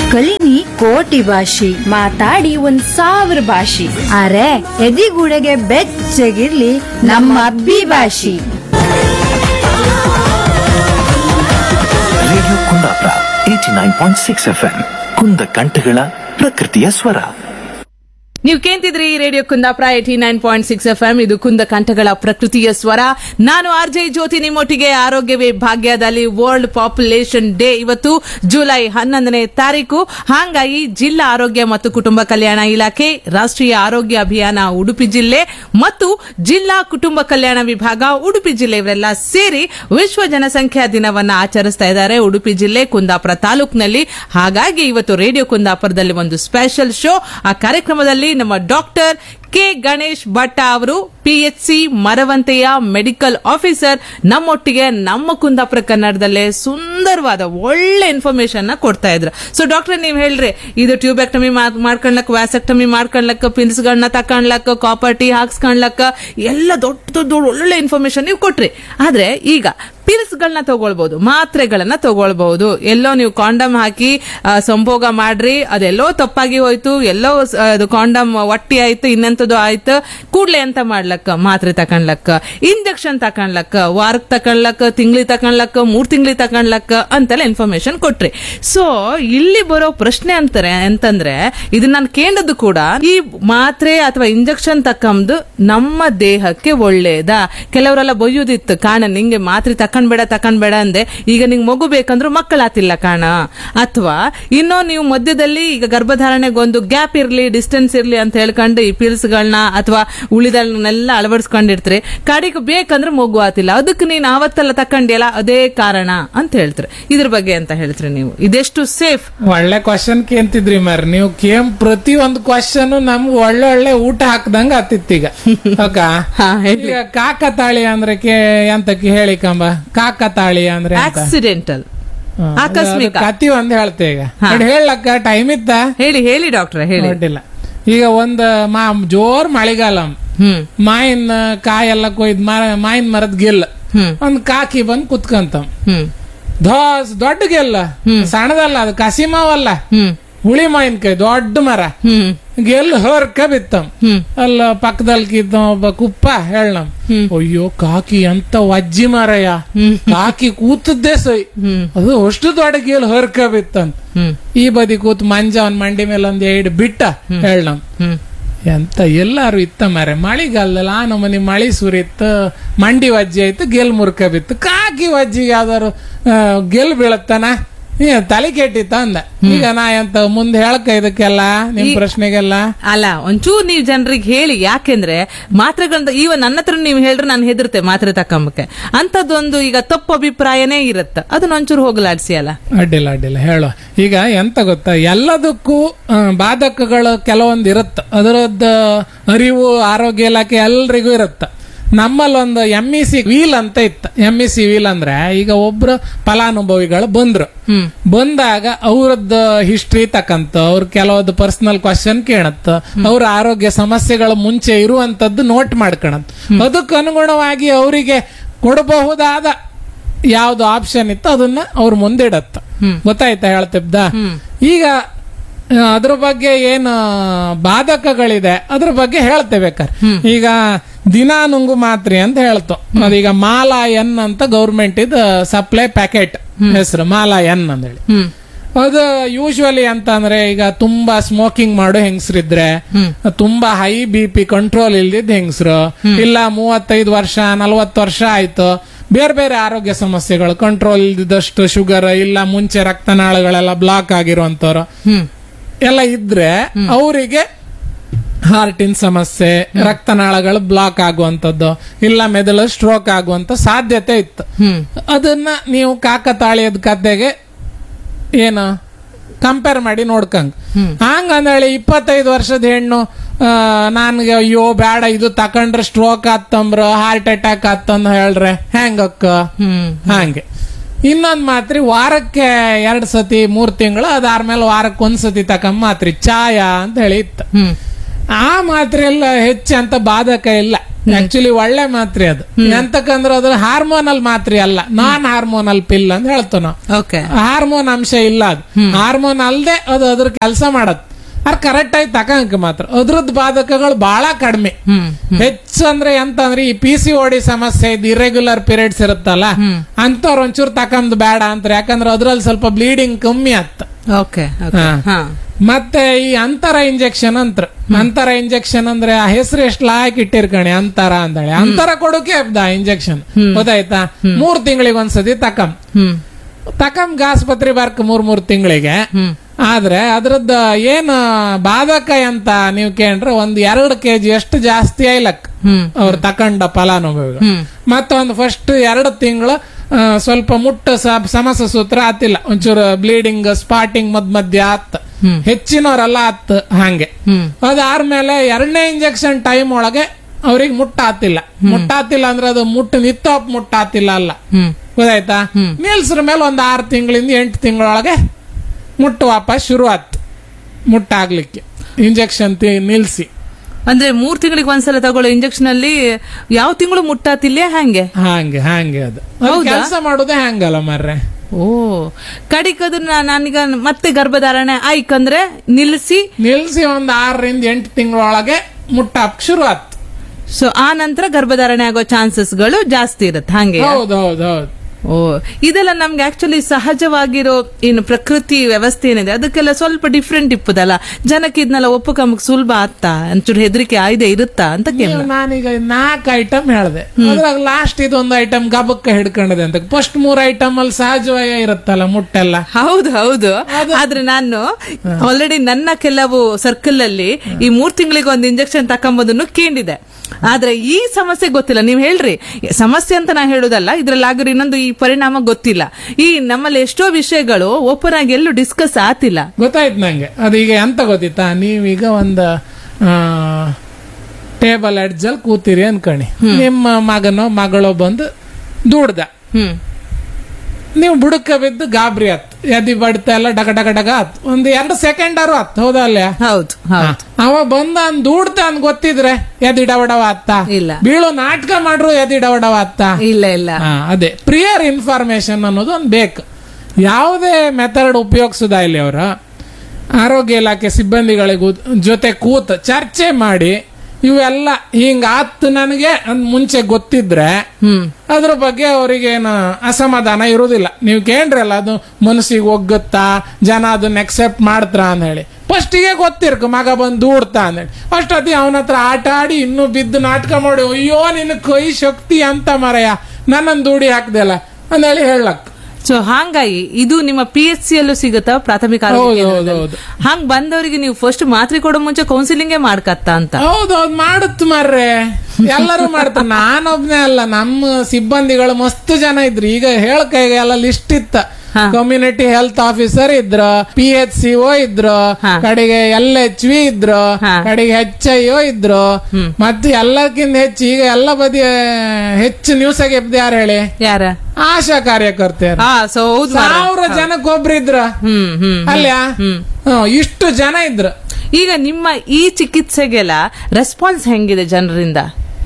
S3: ಕಲಿನಿ ಕೋಟಿ ಭಾಷೆ ಮಾತಾಡಿ ಒಂದ್ ಸಾವಿರ ಭಾಷೆ ಅರೆ ಎದಿಗೂಡೆಗೆ ಬೆಚ್ಚಗಿರ್ಲಿ ನಮ್ಮ ಅಬ್ಬಿ ಭಾಷೆ
S4: radio Kundapura eighty nine point six F M ಕುಂದ ಕಂಠಗಳ ಪ್ರಕೃತಿಯ ಸ್ವರ
S2: ನೀವು ಕೇಂತಿದ್ರಿ radio Kundapura eighty nine point six F M ಇದು ಕುಂದ ಕಂಠಗಳ ಪ್ರಕೃತಿಯ ಸ್ವರ ನಾನು ಆರ್ ಜೆ ಜ್ಯೋತಿ ನಿಮ್ಮೊಟ್ಟಿಗೆ ಆರೋಗ್ಯವೇ ಭಾಗ್ಯದಲ್ಲಿ ವರ್ಲ್ಡ್ ಪಾಪ್ಯುಲೇಷನ್ ಡೇ ಇವತ್ತು ಜುಲೈ ಹನ್ನೊಂದನೇ ತಾರೀಕು ಹಾಗಾಗಿ ಜಿಲ್ಲಾ ಆರೋಗ್ಯ ಮತ್ತು ಕುಟುಂಬ ಕಲ್ಯಾಣ ಇಲಾಖೆ ರಾಷ್ಟ್ರೀಯ ಆರೋಗ್ಯ ಅಭಿಯಾನ ಉಡುಪಿ ಜಿಲ್ಲೆ ಮತ್ತು ಜಿಲ್ಲಾ ಕುಟುಂಬ ಕಲ್ಯಾಣ ವಿಭಾಗ ಉಡುಪಿ ಜಿಲ್ಲೆ ಇವರೆಲ್ಲ ಸೇರಿ ವಿಶ್ವ ಜನಸಂಖ್ಯಾ ದಿನವನ್ನ ಆಚರಿಸ್ತಾ ಇದ್ದಾರೆ ಉಡುಪಿ ಜಿಲ್ಲೆ ಕುಂದಾಪುರ ತಾಲೂಕಿನಲ್ಲಿ ಹಾಗಾಗಿ ಇವತ್ತು ರೇಡಿಯೋ ಕುಂದಾಪುರದಲ್ಲಿ ಒಂದು ಸ್ಪೆಷಲ್ ಶೋ ಆ ಕಾರ್ಯಕ್ರಮದಲ್ಲಿ ನಮ್ಮ ಡಾಕ್ಟರ್ ಕೆ ಗಣೇಶ್ ಭಟ್ಟ ಅವರು ಪಿಎಚ್ಸಿ ಮರವಂತೆಯ ಮೆಡಿಕಲ್ ಆಫೀಸರ್ ನಮ್ಮೊಟ್ಟಿಗೆ ನಮ್ಮ ಕುಂದಾಪುರ ಕನ್ನಡದಲ್ಲೇ ಸುಂದರವಾದ ಒಳ್ಳೆ ಇನ್ಫಾರ್ಮೇಶನ್ ನ ಕೊಡ್ತಾ ಇದ್ರು ಸೊ ಡಾಕ್ಟರ್ ನೀವ್ ಹೇಳ್ರಿ ಇದು ಟ್ಯೂಬ್ಯಾಕ್ಟಮಿ ಮಾಡ್ಕೊಳ್ಲಕ್ ವ್ಯಾಸಕ್ಟಮಿ ಮಾಡ್ಕೊಳ್ಲಕ್ ಪಿಲ್ಸ್ಗಳನ್ನ ತಕೊಂಡ್ಲಕ್ ಕಾಪರ್ ಟೀ ಹಾಕ್ಸ್ಕೊಳ್ಲಕ್ ಎಲ್ಲ ದೊಡ್ಡ ದೊಡ್ಡ ಒಳ್ಳೊಳ್ಳೆ ಇನ್ಫಾರ್ಮೇಶನ್ ನೀವು ಕೊಟ್ರಿ ಆದ್ರೆ ಈಗ ಪಿಲ್ಸ್ಗಳನ್ನ ತಗೊಳ್ಬಹುದು ಮಾತ್ರೆಗಳನ್ನ ತಗೊಳ್ಬಹುದು ಎಲ್ಲೋ ನೀವು ಕಾಂಡಮ್ ಹಾಕಿ ಆ, ಸಂಭೋಗ ಮಾಡ್ರಿ ಅದೆಲ್ಲೋ ತಪ್ಪಾಗಿ ಹೋಯ್ತು ಎಲ್ಲೋ ಸ- ಅದು ಕಾಂಡಮ್ ಒಟ್ಟಿ ಆಯ್ತು ಇನ್ನೆಂತದ್ದು ಆಯ್ತು ಕೂಡ್ಲೆ ಅಂತ ಮಾಡ್ಲಕ್ಕ ಮಾತ್ರೆ ತಕೊಂಡ್ಲಕ್ಕ ಇಂಜೆಕ್ಷನ್ ತಕೊಂಡ್ಲಕ್ಕ ವಾರಕ್ ತಕೊಂಡ್ಲಕ್ಕ ತಿಂಗ್ಳಿ ತಕೊಂಡ್ಲಕ್ಕ ಮೂರ್ ತಿಂಗ್ಳಿ ತಕೊಂಡ್ಲಕ್ಕ ಅಂತೆಲ್ಲ ಇನ್ಫಾರ್ಮೇಶನ್ ಕೊಟ್ರಿ ಸೊ ಇಲ್ಲಿ ಬರೋ ಪ್ರಶ್ನೆ ಅಂತಾರೆ ಅಂತಂದ್ರೆ ಇದನ್ನ ನಾನು ಕೇಳದ್ದು ಕೂಡ ಈ ಮಾತ್ರೆ ಅಥವಾ ಇಂಜೆಕ್ಷನ್ ತಕ್ಕಂದು ನಮ್ಮ ದೇಹಕ್ಕೆ ಒಳ್ಳೇದಾ ಕೆಲವರೆಲ್ಲ ಬೈಯೋದಿತ್ತು ಕಾಣ ನಿಂಗೆ ಮಾತ್ರೆ ತಕೊಂಡ್ಬೇಡ ತಕೊಂಡ್ಬೇಡ ಅಂದೆ ಈಗ ನಿಂಗೆ ಮಗು ಬೇಕಂದ್ರೂ ಮಕ್ಕಳಾತಿಲ್ಲ ಕಾಣ ಅಥವಾ ಇನ್ನೂ ನೀವು ಮಧ್ಯದಲ್ಲಿ ಈಗ ಗರ್ಭಧಾರಣೆಗೆ ಒಂದು ಗ್ಯಾಪ್ ಇರ್ಲಿ ಡಿಸ್ಟೆನ್ಸ್ ಇರ್ಲಿ ಅಂತ ಹೇಳ್ಕೊಂಡು ಈ ಪಿಲ್ಸ್ಗಳನ್ನ ಅಥವಾ ಉಳಿದನ್ನೆಲ್ಲ ಅಳವಡಿಸ್ಕೊಂಡಿರ್ತೀರಿ ಕಡೆಗೆ ಬೇಕಂದ್ರೆ ಮಗು ಆತಿಲ್ಲ ಅದಕ್ಕೆ ನೀನ್ ಆವತ್ತೆಲ್ಲ ತಕೊಂಡಿಯಲ್ಲ ಅದೇ ಕಾರಣ ಅಂತ ಹೇಳ್ತೀರಿ ಇದ್ರ ಬಗ್ಗೆ ಅಂತ ಹೇಳ್ತೀರಿ ನೀವು ಇದೆಷ್ಟು ಸೇಫ್
S1: ಒಳ್ಳೆ ಕ್ವಶನ್ ಕೇಂತಿದ್ರಿ ಮರ್ ನೀವು ಕೇಮ್ ಪ್ರತಿ ಒಂದು ಕ್ವಶನ್ ನಮ್ಗೆ ಒಳ್ಳೆ ಒಳ್ಳೆ ಊಟ ಹಾಕ್ದಂಗ ಆತಿತ್ತೀಗ ಓಕ
S2: ಹಾ, ಹೇಳಿ.
S1: ಈಗ ಕಾಕತಾಳಿ ಅಂದ್ರೆ ಕೇ ಎಂತಕ್ಕೆ ಹೇಳಿ ಕಂಬ ಕಾಕತಾಳಿ ಅಂದ್ರೆ ಎಂತ?
S2: ಆಕ್ಸಿಡೆಂಟಲ್
S1: ಹಾ,
S2: ಆಕಸ್ಮಿಕ.
S1: ಅದು ಕತಿ ಒಂದ್ ಹೇಳ್ತೆ ಈಗ
S2: ಹಾ.
S1: ಅದ್ ಹೇಳಕ್ಕ ಟೈಮ್ ಇತ್ತ
S2: ಹೇಳಿ ಹೇಳಿ ಡಾಕ್ಟ್ರೆ ಹೇಳಿ
S1: ಅಡ್ಡಿಲ್ಲ ಈಗ ಒಂದ್ ಮಾ ಜೋರ್ ಮಳೆಗಾಲ
S2: ಹ್ಮ್
S1: ಮಾಯಿನ ಕಾಯೆಲ್ಲ ಕೊಯ್ದ್ ಮರ ಮಾಯಿನ ಮರದ ಗೆಲ್ಲ
S2: ಹ್ಮ್
S1: ಒಂದ್ ಕಾಕಿ ಬಂದ್ ಕುತ್ಕಂತ
S2: ಹ್ಮ್
S1: ಧೋಸ್ ದೊಡ್ಡ ಗೆಲ್ಲ ಸಣ್ಣದಲ್ಲ ಅದು ಕಸಿಮಾವಲ್ಲ
S2: ಹ್ಮ್
S1: ಹುಳಿ ಮಾವಿನಕಾಯಿ ದೊಡ್ಡ ಮರ
S2: ಹ್ಮ್
S1: ಗೆಲ್ ಹೊರ್ಕ ಬಿತ್ತಂ
S2: ಹ್ಮ್
S1: ಅಲ್ಲ ಪಕ್ಕದಲ್ಲಿ ಕಿದ್ದ ಒಬ್ಬ ಕುಪ್ಪ ಹೇಳಂ ಅಯ್ಯೋ ಕಾಕಿ ಎಂತ ವಜ್ಜಿ ಮರಯ್ಯ ಕಾಕಿ ಕೂತದ್ದೇ ಸೊಯ್
S2: ಹ್ಮ್
S1: ಅದು ಅಷ್ಟು ದೊಡ್ಡ ಗೇಲ್ ಹೊರ್ಕ ಬಿತ್ತಂತ
S2: ಹ್ಮ್
S1: ಈ ಬದಿ ಕೂತ್ ಮಂಜ ಅವನ್ ಮಂಡಿ ಮೇಲೆ ಒಂದ್ ಎರಡು ಬಿಟ್ಟ ಹೇಳಂ
S2: ಹ್ಮ್
S1: ಎಂತ ಎಲ್ಲಾರು ಇತ್ತ ಮರೆ ಮಳಿಗಾಲದಲ್ಲಿ ಆ ನಮ್ಮನಿ ಮಳಿ ಸುರಿತ್ತು ಮಂಡಿ ವಜ್ಜಿ ಆಯ್ತು ಗೆಲ್ ಮುರ್ಕ ಬಿತ್ತು ಕಾಕಿ ವಜ್ಜಿಗೆ ಯಾವ್ದಾರು ಆ, ಗೆಲ್ ಬೀಳತ್ತಾನ ಏ, ತಲೆ ಕೆಟ್ಟಿತ್ತ ಅಂದ ಈಗ ನಾ ಎಂತ ಮುಂದೆ ಹೇಳಕ ಇದಕ್ಕೆಲ್ಲ ನಿಮ್ ಪ್ರಶ್ನೆಗೆಲ್ಲ
S2: ಅಲ್ಲ ಒಂಚೂರು ನೀವು ಜನರಿಗೆ ಹೇಳಿ ಯಾಕೆಂದ್ರೆ ಮಾತ್ರೆಗಳನ್ನ ಈಗ ನನ್ನ ಹತ್ರ ನೀವು ಹೇಳ್ರೆ ನಾನು ಹೆದರ್ತೆ ಮಾತ್ರೆ ತಕೊಂಬಕ್ಕೆ ಅಂತದೊಂದು ಈಗ ತಪ್ಪು ಅಭಿಪ್ರಾಯನೇ ಇರುತ್ತೆ ಅದನ್ನ ಒಂಚೂರು ಹೋಗಲಾಡ್ಸಿ ಅಲ್ಲ
S1: ಅಡ್ಡಿಲ್ಲ ಅಡ್ಡಿಲ್ಲ ಹೇಳು ಈಗ ಎಂತ ಗೊತ್ತಾ ಎಲ್ಲದಕ್ಕೂ ಆ, ಬಾಧಕಗಳು ಕೆಲವೊಂದು ಇರುತ್ತೆ ಅದರದ್ದು ಅರಿವು ಆರೋಗ್ಯ ಇಲಾಖೆ ಎಲ್ರಿಗೂ ಇರುತ್ತೆ ನಮ್ಮಲ್ಲಿ ಒಂದು ಎಂ ಇ ಸಿ ವೀಲ್ ಅಂತ ಇತ್ತು ಎಂ ಇ ಸಿ ವೀಲ್ ಅಂದ್ರೆ ಈಗ ಒಬ್ರು ಫಲಾನುಭವಿಗಳು ಬಂದ್ರು
S2: ಹ್ಮ್
S1: ಬಂದಾಗ ಅವ್ರದ್ದು ಹಿಸ್ಟ್ರಿ ತಕಂತ ಅವ್ರ ಕೆಲವೊಂದು ಪರ್ಸನಲ್ ಕ್ವಶನ್ ಕೇಳತ್ತ ಅವ್ರ ಆರೋಗ್ಯ ಸಮಸ್ಯೆಗಳು ಮುಂಚೆ ಇರುವಂತದ್ದು ನೋಟ್ ಮಾಡ್ಕೊಳತ್ ಅದಕ್ಕೆ ಅನುಗುಣವಾಗಿ ಅವರಿಗೆ ಕೊಡಬಹುದಾದ ಯಾವ್ದು ಆಪ್ಷನ್ ಇತ್ತು ಅದನ್ನ ಅವ್ರ ಮುಂದಿಡತ್ತ ಗೊತ್ತಾಯ್ತಾ ಹೇಳ್ತಿದ್ದ ಈಗ ಆ, ಅದ್ರ ಬಗ್ಗೆ ಏನು ಬಾಧಕಗಳಿದೆ ಅದ್ರ ಬಗ್ಗೆ ಹೇಳ್ತೇವೆ ಬೇಕಾರೆ ಈಗ ದಿನಾ ನುಂಗು ಮಾತ್ರೆ ಅಂತ ಹೇಳ್ತು ಅದೀಗ ಮಾಲಾ ಎನ್ ಅಂತ ಗೌರ್ಮೆಂಟ್ ಇದು ಸಪ್ಲೈ ಪ್ಯಾಕೆಟ್ ಹೆಸರು ಮಾಲಾ ಎನ್ ಅಂತ ಹೇಳಿ
S2: ಹ್ಮ್
S1: ಅದು ಯೂಶುವಲಿ ಅಂತ ಅಂದ್ರೆ ಈಗ ತುಂಬಾ ಸ್ಮೋಕಿಂಗ್ ಮಾಡೋ ಹೆಂಗಸ್ರಿದ್ರೆ ತುಂಬಾ ಹೈ ಬಿ ಪಿ ಕಂಟ್ರೋಲ್ ಇಲ್ದಿದ್ ಹೆಂಗಸ್ರು ಇಲ್ಲ ಮೂವತ್ತೈದು ವರ್ಷ ನಲವತ್ತು ವರ್ಷ ಆಯ್ತು ಬೇರೆ ಬೇರೆ ಆರೋಗ್ಯ ಸಮಸ್ಯೆಗಳು ಕಂಟ್ರೋಲ್ ಇಲ್ದಿದ್ದಷ್ಟು ಶುಗರ್ ಇಲ್ಲ ಮುಂಚೆ ರಕ್ತನಾಳಗಳೆಲ್ಲ ಬ್ಲಾಕ್ ಆಗಿರುವಂತವ್ರು
S2: ಹ್ಮ್
S1: ಎಲ್ಲ ಇದ್ರೆ ಅವರಿಗೆ ಹಾರ್ಟಿನ ಸಮಸ್ಯೆ ರಕ್ತನಾಳಗಳು ಬ್ಲಾಕ್ ಆಗುವಂತದ್ದು ಇಲ್ಲ ಮೆದುಳು ಸ್ಟ್ರೋಕ್ ಆಗುವಂತ ಸಾಧ್ಯತೆ ಇತ್ತು
S2: ಹ್ಮ್
S1: ಅದನ್ನ ನೀವು ಕಾಕತಾಳಿಯದ ಕತೆಗೆ ಏನು ಕಂಪೇರ್ ಮಾಡಿ ನೋಡ್ಕಂಗ್ ಹಂಗ ಅಂದೇಳಿ ಇಪ್ಪತ್ತೈದು ವರ್ಷದ ಹೆಣ್ಣು ಆ, ನನ್ಗೆ ಅಯ್ಯೋ ಬೇಡ ಇದು ತಕೊಂಡ್ರೆ ಸ್ಟ್ರೋಕ್ ಆತ್ತಂಬ್ರ ಹಾರ್ಟ್ ಅಟ್ಯಾಕ್ ಆತ್ತಂದ್ ಹೇಳ್ರೆ ಹೆಂಗಕ್ಕ
S2: ಹ್ಮ್
S1: ಹಂಗೆ ಇನ್ನೊಂದ್ ಮಾತ್ರಿ ವಾರಕ್ಕೆ ಎರಡ್ ಸತಿ ಮೂರ್ ತಿಂಗಳು ಅದಾದ್ಮೇಲೆ ವಾರಕ್ಕೆ ಒಂದ್ ಸತಿ ತಕೊಂಡ್ ಮಾತ್ರಿ ಚಾಯ ಅಂತ ಹೇಳಿ ಇತ್ತು
S2: ಹ್ಮ್
S1: ಆ ಮಾತ್ರೆ ಎಲ್ಲ ಹೆಚ್ಚು ಅಂತ ಬಾಧಕ ಇಲ್ಲ ಆಕ್ಚುಲಿ ಒಳ್ಳೆ ಮಾತ್ರೆ ಅದು ಎಂತಕ್ಕಂದ್ರೆ ಅದ್ರ ಹಾರ್ಮೋನಲ್ ಮಾತ್ರೆ ಅಲ್ಲ ನಾನ್ ಹಾರ್ಮೋನಲ್ ಪಿಲ್ ಅಂತ ಹೇಳ್ತೇವೆ ನಾವು
S2: ಓಕೆ
S1: ಹಾರ್ಮೋನ್ ಅಂಶ ಇಲ್ಲ ಅದು ಹಾರ್ಮೋನ್ ಅಲ್ಲದೆ ಅದು ಅದ್ರ ಕೆಲಸ ಮಾಡತ್ ಅದು ಕರೆಕ್ಟ್ ಆಗಿ ತಕಂಕ ಮಾತ್ರ ಅದ್ರದ್ದು ಬಾಧಕಗಳು ಬಹಳ ಕಡಿಮೆ
S2: ಹ್ಮ್
S1: ಹೆಚ್ಚು ಅಂದ್ರೆ ಎಂತ ಅಂದ್ರೆ ಈ ಪಿ ಸಿ ಓಡಿ ಸಮಸ್ಯೆ ಇದು ಇರೆಗ್ಯುಲರ್ ಪೀರಿಯಡ್ಸ್ ಇರುತ್ತಲ್ಲ ಅಂತವ್ರು ಒಂಚೂರು ತಕಂದ್ ಬೇಡ ಅಂತಾರೆ ಯಾಕಂದ್ರೆ ಅದ್ರಲ್ಲಿ ಸ್ವಲ್ಪ ಬ್ಲೀಡಿಂಗ್ ಕಮ್ಮಿ ಆತ್ತ
S2: ಓಕೆ
S1: ಹಾ.
S2: ಹಾ
S1: ಮತ್ತೆ ಈ ಅಂತರ ಇಂಜೆಕ್ಷನ್ ಅಂತ ಅಂತರ ಇಂಜೆಕ್ಷನ್ ಅಂದ್ರೆ ಆ ಹೆಸರು ಎಷ್ಟು ಲಾಯಕ್ ಇಟ್ಟಿರ್ಕಣಿ ಅಂತರ ಅಂತೇಳಿ ಅಂತರ ಕೊಡೋಕೆ ಹಬ್ದ ಇಂಜೆಕ್ಷನ್ ಗೊತ್ತಾಯ್ತಾ ಮೂರ್ ತಿಂಗಳಿಗೆ ಒಂದ್ಸತಿ ತಕಂ
S2: ಹ್ಮ್
S1: ತಕಂಗ್ ಆಸ್ಪತ್ರೆ ಬರ್ಕ ಮೂರ್ ಮೂರ್ ತಿಂಗಳಿಗೆ
S2: ಹ್ಮ್
S1: ಆದ್ರೆ ಅದ್ರದ್ದು ಏನು ಬಾಧಕ ಅಂತ ನೀವು ಕೇಳ್ರೆ ಒಂದ್ ಎರಡು ಕೆಜಿ ಅಷ್ಟು ಜಾಸ್ತಿ ಆಯ್ಲಕ್
S2: ಹ್ಮ್
S1: ಅವ್ರು ತಕೊಂಡ ಫಲಾನುಭವಿಗಳು
S2: ಹ್ಮ್
S1: ಮತ್ತೊಂದು ಫಸ್ಟ್ ಎರಡು ತಿಂಗಳು ಸ್ವಲ್ಪ ಮುಟ್ಟ ಸ- ಸಮಸ್ಯೆ ಸೂತ್ರ ಆತಿಲ್ಲ ಒಂಚೂರು ಬ್ಲೀಡಿಂಗ್ ಸ್ಪಾಟಿಂಗ್ ಮದ್ ಮಧ್ಯ ಆತ್
S2: ಹ್ಮ್.
S1: ಹೆಚ್ಚಿನವರೆಲ್ಲ ಆತ್ ಹಂಗೆ
S2: ಹ್ಮ್
S1: ಅದಾದ್ಮೇಲೆ ಎರಡನೇ ಇಂಜೆಕ್ಷನ್ ಟೈಮ್ ಒಳಗೆ ಅವ್ರಿಗೆ ಮುಟ್ಟಾತಿಲ್ಲ ಮುಟ್ಟಾತಿಲ್ಲ ಅಂದ್ರೆ ಅದು ಮುಟ್ಟು ನಿತ್ತೋಪ್ ಮುಟ್ಟಾತಿಲ್ಲ ಅಲ್ಲ
S2: ಹ್ಮ್
S1: ಗೊತ್ತಾಯ್ತಾ ನಿಲ್ಸ್ರ ಮೇಲೆ ಒಂದ್ ಆರು ತಿಂಗಳಿಂದ ಎಂಟು ತಿಂಗಳೊಳಗೆ ಮುಟ್ಟು ವಾಪಸ್ ಶುರು ಆತ್ ಮುಟ್ಟಾಗ್ಲಿಕ್ಕೆ ಇಂಜೆಕ್ಷನ್ ನಿಲ್ಸಿ
S2: ಅಂದ್ರೆ ಮೂರ್ ತಿಂಗಳಿಗೆ ಒಂದ್ಸಲ ತಗೊಳ್ಳೋ ಇಂಜೆಕ್ಷನ್ ಅಲ್ಲಿ ಯಾವ ತಿಂಗಳು ಮುಟ್ಟಾತಿಲ್ಲ ಹಂಗೆ
S1: ಹಾಂಗೆ ಹಾಂಗೆ ಅದು
S2: ಹೌದಾ?
S1: ಕೆಲಸ ಮಾಡೋದೇ ಹಂಗಲ್ಲ ಮರ್ರೆ
S2: ಓ ಕಡಿಕ್ ಅದನ್ನ ನಾನೀಗ ಮತ್ತೆ ಗರ್ಭಧಾರಣೆ ಆಯ್ಕಂದ್ರೆ ನಿಲ್ಲಿಸಿ
S1: ನಿಲ್ಸಿ ಒಂದ್ ಆರರಿಂದ ಎಂಟು ತಿಂಗಳೊಳಗೆ ಮುಟ್ಟಾಕ್ ಶುರು ಆತ್
S2: ಸೊ ಆ ನಂತರ ಗರ್ಭಧಾರಣೆ ಆಗೋ ಚಾನ್ಸಸ್ಗಳು ಜಾಸ್ತಿ ಇರುತ್ತೆ ಹಂಗೆ
S1: ಹೌದು ಹೌದು ಹೌದು
S2: ಓ ಇದೆಲ್ಲ ನಮ್ಗೆ ಆಕ್ಚುಲಿ ಸಹಜವಾಗಿರೋ ಏನು ಪ್ರಕೃತಿ ವ್ಯವಸ್ಥೆ ಏನಿದೆ ಅದಕ್ಕೆಲ್ಲ ಸ್ವಲ್ಪ ಡಿಫ್ರೆಂಟ್ ಇಪ್ಪದಲ್ಲ ಜನಕ್ಕೆ ಇದನ್ನೆಲ್ಲ ಒಪ್ಪಕಂಬಕ್ ಸುಲಭ ಆಗ್ತಾ ಒಂಚೂರು ಹೆದರಿಕೆ ಆಯ್ದೆ ಇರುತ್ತಾ ಅಂತ ಕೇಳ
S1: ನೀವು ನಾನೀಗ ನಾಲ್ಕು ಐಟಮ್ ಹೇಳ್ದೆ ಅದ್ರಾಗ ಲಾಸ್ಟ್ ಇದೊಂದು ಐಟಮ್ ಗಬಕ್ಕ ಹಿಡ್ಕೊಂಡಿದೆ ಅಂತ ಫಸ್ಟ್ ಮೂರ್ ಐಟಮ್ ಅಲ್ಲಿ ಸಹಜವಾಗಿ ಇರುತ್ತಲ್ಲ ಮುಟ್ಟೆಲ್ಲ
S2: ಹೌದು ಹೌದು ಆದ್ರೆ ನಾನು ಆಲ್ರೆಡಿ ನನ್ನ ಕೆಲವು ಸರ್ಕಲ್ ಅಲ್ಲಿ ಈ ಮೂರ್ ತಿಂಗಳಿಗೆ ಒಂದು ಇಂಜೆಕ್ಷನ್ ತಕೊಂಬುದನ್ನು ಕೇಳಿದೆ ಆದ್ರೆ ಈ ಸಮಸ್ಯೆ ಗೊತ್ತಿಲ್ಲ ನೀವ್ ಹೇಳ್ರಿ ಸಮಸ್ಯೆ ಅಂತ ನಾ ಹೇಳುದಲ್ಲ ಇದ್ರಲ್ಲಿ ಆಗಿರೋ ಇನ್ನೊಂದು ಈ ಪರಿಣಾಮ ಗೊತ್ತಿಲ್ಲ ಈ ನಮ್ಮಲ್ಲಿ ಎಷ್ಟೋ ವಿಷಯಗಳು ಓಪನ್ ಆಗಿ ಎಲ್ಲೂ ಡಿಸ್ಕಸ್ ಆತಿಲ್ಲ
S1: ಗೊತ್ತಾಯ್ತು ನಂಗೆ ಅದೀಗ ಎಂತ ಗೊತ್ತಿತ್ತಾ ನೀವೀಗ ಒಂದು ಟೇಬಲ್ ಅಡ್ಜಲ್ ಕೂತಿರಿ ಅನ್ಕಣಿ ನಿಮ್ಮ ಮಗನೋ ಮಗಳೋ ಬಂದು ದುಡ್ದ
S2: ಹ್ಮ್
S1: ನೀವು ಬುಡಕ ಬಿದ್ದು ಗಾಬರಿ ಆತ್ ಎದಿ ಬಡ್ತ ಎಲ್ಲ ಡಗ ಡಗ ಡಗ ಆತ್ ಒಂದು ಎರಡು ಸೆಕೆಂಡ್ ಆರು ಆತ್ ಹೌದಾ ಅಲ್ಲೇ
S2: ಹೌದು ಹೌದು
S1: ಅವ ಬಂದ ಅನ್ ದೂಡ್ತ ಅನ್ ಗೊತ್ತಿದ್ರೆ ಎದಿ ಡವಡವ ಅತ್ತ
S2: ಇಲ್ಲ.
S1: ಬೀಳೋ ನಾಟಕ ಮಾಡ್ರು ಎದಿ ಡವಡವ ಅತ್ತ
S2: ಇಲ್ಲ ಇಲ್ಲ
S1: ಹಾ, ಅದೇ ಪ್ರಿಯರ್ ಇನ್ಫಾರ್ಮೇಶನ್ ಅನ್ನೋದು ಒಂದು ಬೇಕು ಯಾವುದೇ ಮೆಥಡ್ ಉಪಯೋಗಿಸೋದ ಇಲ್ಲಿ ಅವರ ಆರೋಗ್ಯ ಇಲಾಖೆ ಸಿಬ್ಬಂದಿಗಳಿಗೂ ಜೊತೆ ಕೂತ್ ಚರ್ಚೆ ಮಾಡಿ ಇವೆಲ್ಲ ಹಿಂಗ ಆತ್ ನನಗೆ ಅಂದ್ ಮುಂಚೆ ಗೊತ್ತಿದ್ರೆ
S2: ಹ್ಮ್
S1: ಅದ್ರ ಬಗ್ಗೆ ಅವರಿಗೇನು ಅಸಮಾಧಾನ ಇರುವುದಿಲ್ಲ ನೀವು ಕೇಳ್ರಲ್ಲ ಅದು ಮನಸ್ಸಿಗೆ ಒಗ್ಗುತ್ತಾ ಜನ ಅದನ್ನ ಎಕ್ಸೆಪ್ಟ್ ಮಾಡ್ತಾರ ಅಂತ ಹೇಳಿ ಫಸ್ಟಿಗೆ ಗೊತ್ತಿರ್ಕು ಮಗ ಬಂದು ದೂಡ್ತಾ ಅಂದೇಳಿ ಅಷ್ಟೊತ್ತಿ ಅವನ ಹತ್ರ ಆಟ ಆಡಿ ಇನ್ನೂ ಬಿದ್ದು ನಾಟಕ ಮಾಡಿ ಅಯ್ಯೋ ನಿನ್ನ ಕೈ ಶಕ್ತಿ ಅಂತ ಮರಯ ನನ್ನನ್ನು ದೂಡಿ ಹಾಕ್ದೆಲ್ಲ ಅಂದೇಳಿ ಹೇಳಕ್
S2: ಸೊ ಹಾಂಗಾಗಿ ಇದು ನಿಮ್ಮ ಪಿ ಎಚ್ ಸಿ ಅಲ್ಲೂ ಸಿಗುತ್ತಾ ಪ್ರಾಥಮಿಕ ಆರೋಗ್ಯ
S1: ಹೌದು,
S2: ಕೇಂದ್ರದಲ್ಲಿ?
S1: ಹೌದು,
S2: ಹಂಗ್ ಬಂದವರಿಗೆ ನೀವು ಫಸ್ಟ್ ಮಾತ್ರೆ ಕೊಡೋ ಮುಂಚೆ ಕೌನ್ಸಿಲಿಂಗೇ ಮಾಡ್ಕತ್ತ ಅಂತ
S1: ಹೌದೌದು ಮಾಡುತ್ತ ಮರ್ರೆ ಎಲ್ಲರೂ ಮಾಡ್ತಾರೆ ನಾನೊಬ್ನೇ ಅಲ್ಲ ನಮ್ಮ ಸಿಬ್ಬಂದಿಗಳು ಮಸ್ತ್ ಜನ ಇದ್ರು ಈಗ ಹೇಳ್ಕೈಗೆ ಎಲ್ಲ ಲಿಸ್ಟ್ ಇತ್ತ
S2: ಹಾ.
S1: ಕಮ್ಯುನಿಟಿ ಹೆಲ್ತ್ ಆಫೀಸರ್ ಇದ್ರು ಪಿ ಎಚ್ ಸಿ ಓ ಇದ್ರು
S2: ಹಾ.
S1: ಕಡೆಗೆ ಎಲ್ ಎಚ್ ವಿ ಇದ್ರು
S2: ಹಾ.
S1: ಕಡೆಗೆ ಎಚ್ ಐ ಓ ಇದ್ರು ಮತ್ತೆ ಎಲ್ಲಕ್ಕಿಂತ ಹೆಚ್ಚು ಈಗ ಎಲ್ಲ ಬದಿ ಹೆಚ್ಚು ನ್ಯೂಸ್ ಆಗಿ ಎಬ್ದು ಯಾರು ಹೇಳಿ
S2: ಯಾರ
S1: ಆಶಾ ಕಾರ್ಯಕರ್ತೆಯರು
S2: ಹಾ ಸೊ ಹೌದು ಮಾರ್ರೆ.
S1: ಸಾವಿರ ಜನಕ್ಕೊಬ್ರು ಇದ್ರ
S2: ಹ್ಮ್ ಹ್ಮ್
S1: ಅಲ್ಯಾ ಹ್ಮ್, ಇಷ್ಟು ಜನ ಇದ್ರು
S2: ಈಗ ನಿಮ್ಮ ಈ ಚಿಕಿತ್ಸೆಗೆಲ್ಲ ರೆಸ್ಪಾನ್ಸ್ ಹೆಂಗಿದೆ ಜನರಿಂದ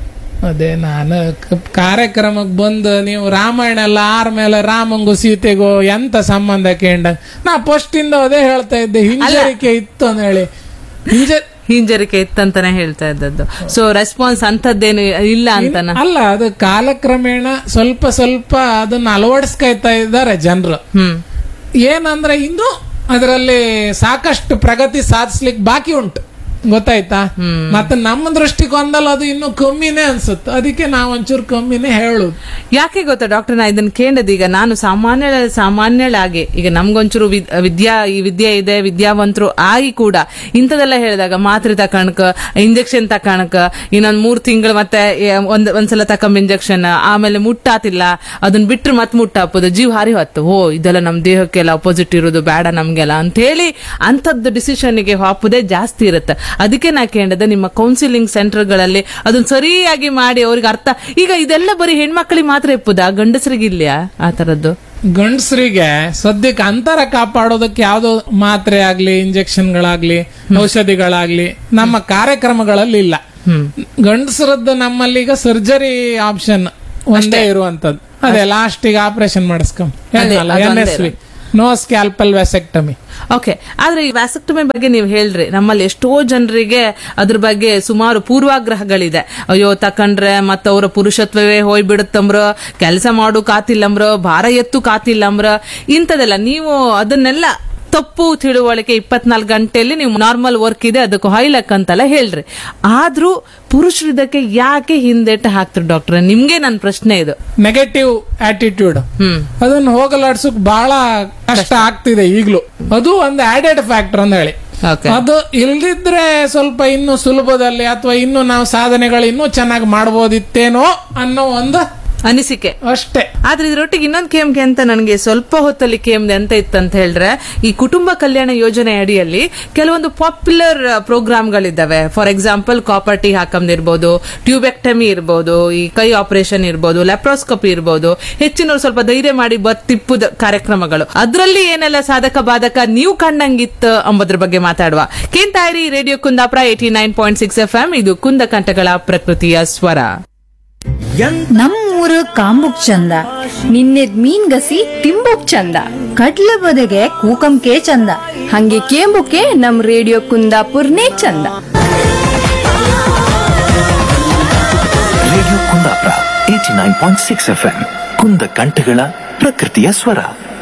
S1: ಅದೇ ನಾನು ಕ- ಕಾರ್ಯಕ್ರಮಕ್ಕೆ ಬಂದು ನೀವು ರಾಮಾಯಣ ಎಲ್ಲ ಆರ್ ಮೇಲೆ ರಾಮಂಗು ಸೀತೆಗೂ ಎಂತ ಸಂಬಂಧ ಕೇಂಡ ನಾ ಫಸ್ಟ್ ಇಂದ ಅದೇ ಹೇಳ್ತಾ ಇದ್ದೆ ಹಿಂಜರಿಕೆ ಇತ್ತು ಅಂತ ಹೇಳಿ ಹಿಂಜ
S2: ಹಿಂಜರಿಕೆ ಇತ್ತಂತಾನೆ ಹೇಳ್ತಾ ಇದ್ದದ್ದು ಸೊ ರೆಸ್ಪಾನ್ಸ್ ಅಂತದ್ದೇನು ಇಲ್ಲ ಅಂತನ
S1: ಅಲ್ಲ ಅದು ಕಾಲಕ್ರಮೇಣ ಸ್ವಲ್ಪ ಸ್ವಲ್ಪ ಅದನ್ನ ಅಳವಡಿಸ್ಕೊಳ್ತಾ ಇದ್ದಾರೆ ಜನರು
S2: ಹ್ಮ್
S1: ಏನಂದ್ರೆ ಇನ್ನು ಅದರಲ್ಲಿ ಸಾಕಷ್ಟು ಪ್ರಗತಿ ಸಾಧಿಸ್ಲಿಕ್ಕೆ ಬಾಕಿ ಉಂಟು ಗೊತ್ತಾಯ್ತಾ ಮತ್ತೆ ನಮ್ಮ ದೃಷ್ಟಿಕೋನದಲ್ಲಿ ಅದು ಇನ್ನು ಕಮ್ಮಿನೇ ಅನ್ಸುತ್ತೆ ಅದಕ್ಕೆ ನಾವು ಒಂಚೂರು ಕಮ್ಮಿನೇ ಹೇಳುದು
S2: ಯಾಕೆ ಗೊತ್ತಾ ಡಾಕ್ಟರ್ ನಾ ಇದನ್ನ ಕೇಳಿದ ಈಗ ನಾನು ಸಾಮಾನ್ಯ ಸಾಮಾನ್ಯಳಾಗಿ ಈಗ ನಮ್ಗೊಂಚೂರು ವಿದ್- ವಿದ್ಯಾ ಈ ವಿದ್ಯೆ ಇದೆ ವಿದ್ಯಾವಂತರು ಆಗಿ ಕೂಡ ಇಂಥದೆಲ್ಲ ಹೇಳಿದಾಗ ಮಾತ್ರೆ ತಕಣಕ ಇಂಜೆಕ್ಷನ್ ತಕಣಕ ಇನ್ನೊಂದ್ ಮೂರ್ ತಿಂಗಳು ಮತ್ತೆ ಏ- ಒಂದ್ ಒಂದ್ಸಲ ತಕೊಂಬ ಇಂಜೆಕ್ಷನ್ ಆಮೇಲೆ ಮುಟ್ಟಾತಿಲ್ಲ ಅದನ್ನ ಬಿಟ್ರೆ ಮತ್ತೆ ಮುಟ್ಟಾಪೋದು ಜೀವ ಹಾರಿ ಹೊತ್ತು ಓ ಇದೆಲ್ಲ ನಮ್ ದೇಹಕ್ಕೆಲ್ಲ ಅಪೋಸಿಟ್ ಇರೋದು ಬೇಡ ನಮ್ಗೆಲ್ಲ ಅಂತ ಹೇಳಿ ಅಂತದ್ದು ಡಿಸಿಷನ್ಗೆ ಹಾಪುದೇ ಜಾಸ್ತಿ ಇರುತ್ತೆ ಅದಕ್ಕೆ ನಾ ಕೇಳಿದೆ ನಿಮ್ಮ ಕೌನ್ಸಿಲಿಂಗ್ ಸೆಂಟರ್ಗಳಲ್ಲಿ ಅದನ್ನ ಸರಿಯಾಗಿ ಮಾಡಿ ಅವ್ರಿಗೆ ಅರ್ಥ ಈಗ ಇದೆಲ್ಲ ಬರೀ ಹೆಣ್ಮಕ್ಳಿಗೆ ಮಾತ್ರ ಇಪ್ಪುದಾ ಗಂಡಸರಿಗಿಲ್ಲ ಆ ತರದ್ದು
S1: ಗಂಡಸರಿಗೆ ಸದ್ಯಕ್ಕೆ ಅಂತರ ಕಾಪಾಡೋದಕ್ಕೆ ಯಾವ್ದೋ ಮಾತ್ರೆ ಆಗ್ಲಿ ಇಂಜೆಕ್ಷನ್ಗಳಾಗ್ಲಿ ಔಷಧಿಗಳಾಗ್ಲಿ ನಮ್ಮ ಕಾರ್ಯಕ್ರಮಗಳಲ್ಲಿ ಇಲ್ಲ ಗಂಡಸರದ್ದು ನಮ್ಮಲ್ಲಿ ಈಗ ಸರ್ಜರಿ ಆಪ್ಷನ್ ಒಂದೇ ಇರುವಂತದ್ದು ಅದೇ ಲಾಸ್ಟಿಗೆ ಆಪರೇಷನ್ ಮಾಡಿಸ್ಕೊಂಡ್
S2: ಅದೇ,
S1: ಎನ್
S2: ಅದೊಂದೇ
S1: S V no scalpel vasectomy
S2: okay ಆದ್ರೆ ಈ ವ್ಯಾಸಕ್ಟಮಿ ಬಗ್ಗೆ ನೀವು ಹೇಳ್ರಿ ನಮ್ಮಲ್ಲಿ ಎಷ್ಟೋ ಜನರಿಗೆ ಅದ್ರ ಬಗ್ಗೆ ಸುಮಾರು ಪೂರ್ವಾಗ್ರಹಗಳಿದೆ ಅಯ್ಯೋ ತಕೊಂಡ್ರೆ ಮತ್ತ ಅವರ ಪುರುಷತ್ವವೇ ಹೋಯ್ಬಿಡುತ್ತಂಬ್ರ ಕೆಲಸ ಮಾಡು ಕಾತಿಲ್ಲಂಬ್ರ ಭಾರ ಎತ್ತು ಕಾತಿಲ್ಲಂಬ್ರ ಇಂಥದೆಲ್ಲ ನೀವು ಅದನ್ನೆಲ್ಲ ತಪ್ಪು ತಿಳುವಳಿಕೆ ಇಪ್ಪತ್ನಾಲ್ಕು ಗಂಟೆಯಲ್ಲಿ ನೀವು ನಾರ್ಮಲ್ ವರ್ಕ್ ಇದೆ ಅದಕ್ಕೆ ಹೊಯ್ಲಕ್ ಅಂತೆಲ್ಲ ಹೇಳ್ರಿ ಆದ್ರೂ ಪುರುಷರು ಇದಕ್ಕೆ ಯಾಕೆ ಹಿಂದೆಟ್ಟು ಹಾಕ್ತಾರೆ ಡಾಕ್ಟ್ರೆ ನಿಮ್ಗೆ ನನ್ನ ಪ್ರಶ್ನೆ ಇದು
S1: ನೆಗೆಟಿವ್ ಆಟಿಟ್ಯೂಡ್
S2: ಹ್ಮ್
S1: ಅದನ್ನ ಹೋಗಲಾಡ್ಸಕ್ ಬಹಳ ಕಷ್ಟ ಆಗ್ತಿದೆ ಈಗ್ಲೂ ಅದು ಒಂದು ಆಡೆಡ್ ಫ್ಯಾಕ್ಟರ್ ಅಂತ ಹೇಳಿ
S2: ಓಕೆ
S1: ಅದು ಇಲ್ದಿದ್ರೆ ಸ್ವಲ್ಪ ಇನ್ನು ಸುಲಭದಲ್ಲಿ ಅಥವಾ ಇನ್ನು ನಾವು ಸಾಧನೆಗಳು ಇನ್ನೂ ಚೆನ್ನಾಗಿ ಮಾಡ್ಬೋದಿತ್ತೇನೋ ಅನ್ನೋ ಒಂದು
S2: ಅನಿಸಿಕೆ
S1: ಅಷ್ಟೇ
S2: ಆದ್ರೆ ಇದ್ರೊಟ್ಟಿಗೆ ಇನ್ನೊಂದು ಕೇಮ್ಗೆ ಅಂತ ನನಗೆ ಸ್ವಲ್ಪ ಹೊತ್ತಲ್ಲಿ ಕೇಮ್ದೆ ಅಂತ ಇತ್ತಂತ ಹೇಳಿದ್ರೆ ಈ ಕುಟುಂಬ ಕಲ್ಯಾಣ ಯೋಜನೆ ಅಡಿಯಲ್ಲಿ ಕೆಲವೊಂದು ಪಾಪ್ಯುಲರ್ ಪ್ರೋಗ್ರಾಮ್ಗಳಿದ್ದಾವೆ ಫಾರ್ ಎಕ್ಸಾಂಪಲ್ ಕಾಪರ್ ಟಿ ಹಾಕಂದಿರ್ಬೋದು ಟ್ಯೂಬೆಕ್ಟಮಿ ಇರ್ಬೋದು ಈ ಕೈ ಆಪರೇಷನ್ ಇರ್ಬೋದು ಲ್ಯಾಪ್ರೋಸ್ಕೋಪಿ ಇರ್ಬೋದು ಹೆಚ್ಚಿನವ್ರು ಸ್ವಲ್ಪ ಧೈರ್ಯ ಮಾಡಿ ಬರ್ತಿಪ್ಪುದ ಕಾರ್ಯಕ್ರಮಗಳು ಅದರಲ್ಲಿ ಏನೆಲ್ಲ ಸಾಧಕ ಬಾಧಕ ನೀವು ಕಂಡಂಗಿತ್ತು ಅಂಬುದ್ರ ಬಗ್ಗೆ ಮಾತಾಡುವ ಕೇಂತಾಯಿರಿ radio Kundapura eighty nine point six F M ಇದು ಕುಂದ ಕಂಠಗಳ ಪ್ರಕೃತಿಯ ಸ್ವರ
S3: ನಮ್ಮೂರು ಕಾಂಬುಕ್ ಚಂದ ನಿನ್ನೆದ್ ಮೀನ್ಗಸಿ ತಿಂಬುಕ್ ಚಂದ ಕಡ್ಲ ಬದಗೆ ಕೂಕಂಕೆ ಚಂದ ಹಂಗೆ ಕೇಂಬುಕೆ ನಮ್ ರೇಡಿಯೋ ಕುಂದಾಪುರ್ನೇ ಚಂದ
S4: radio Kundapura eighty nine point six F M ಕುಂದ ಕಂಠಗಳ ಪ್ರಕೃತಿಯ ಸ್ವರ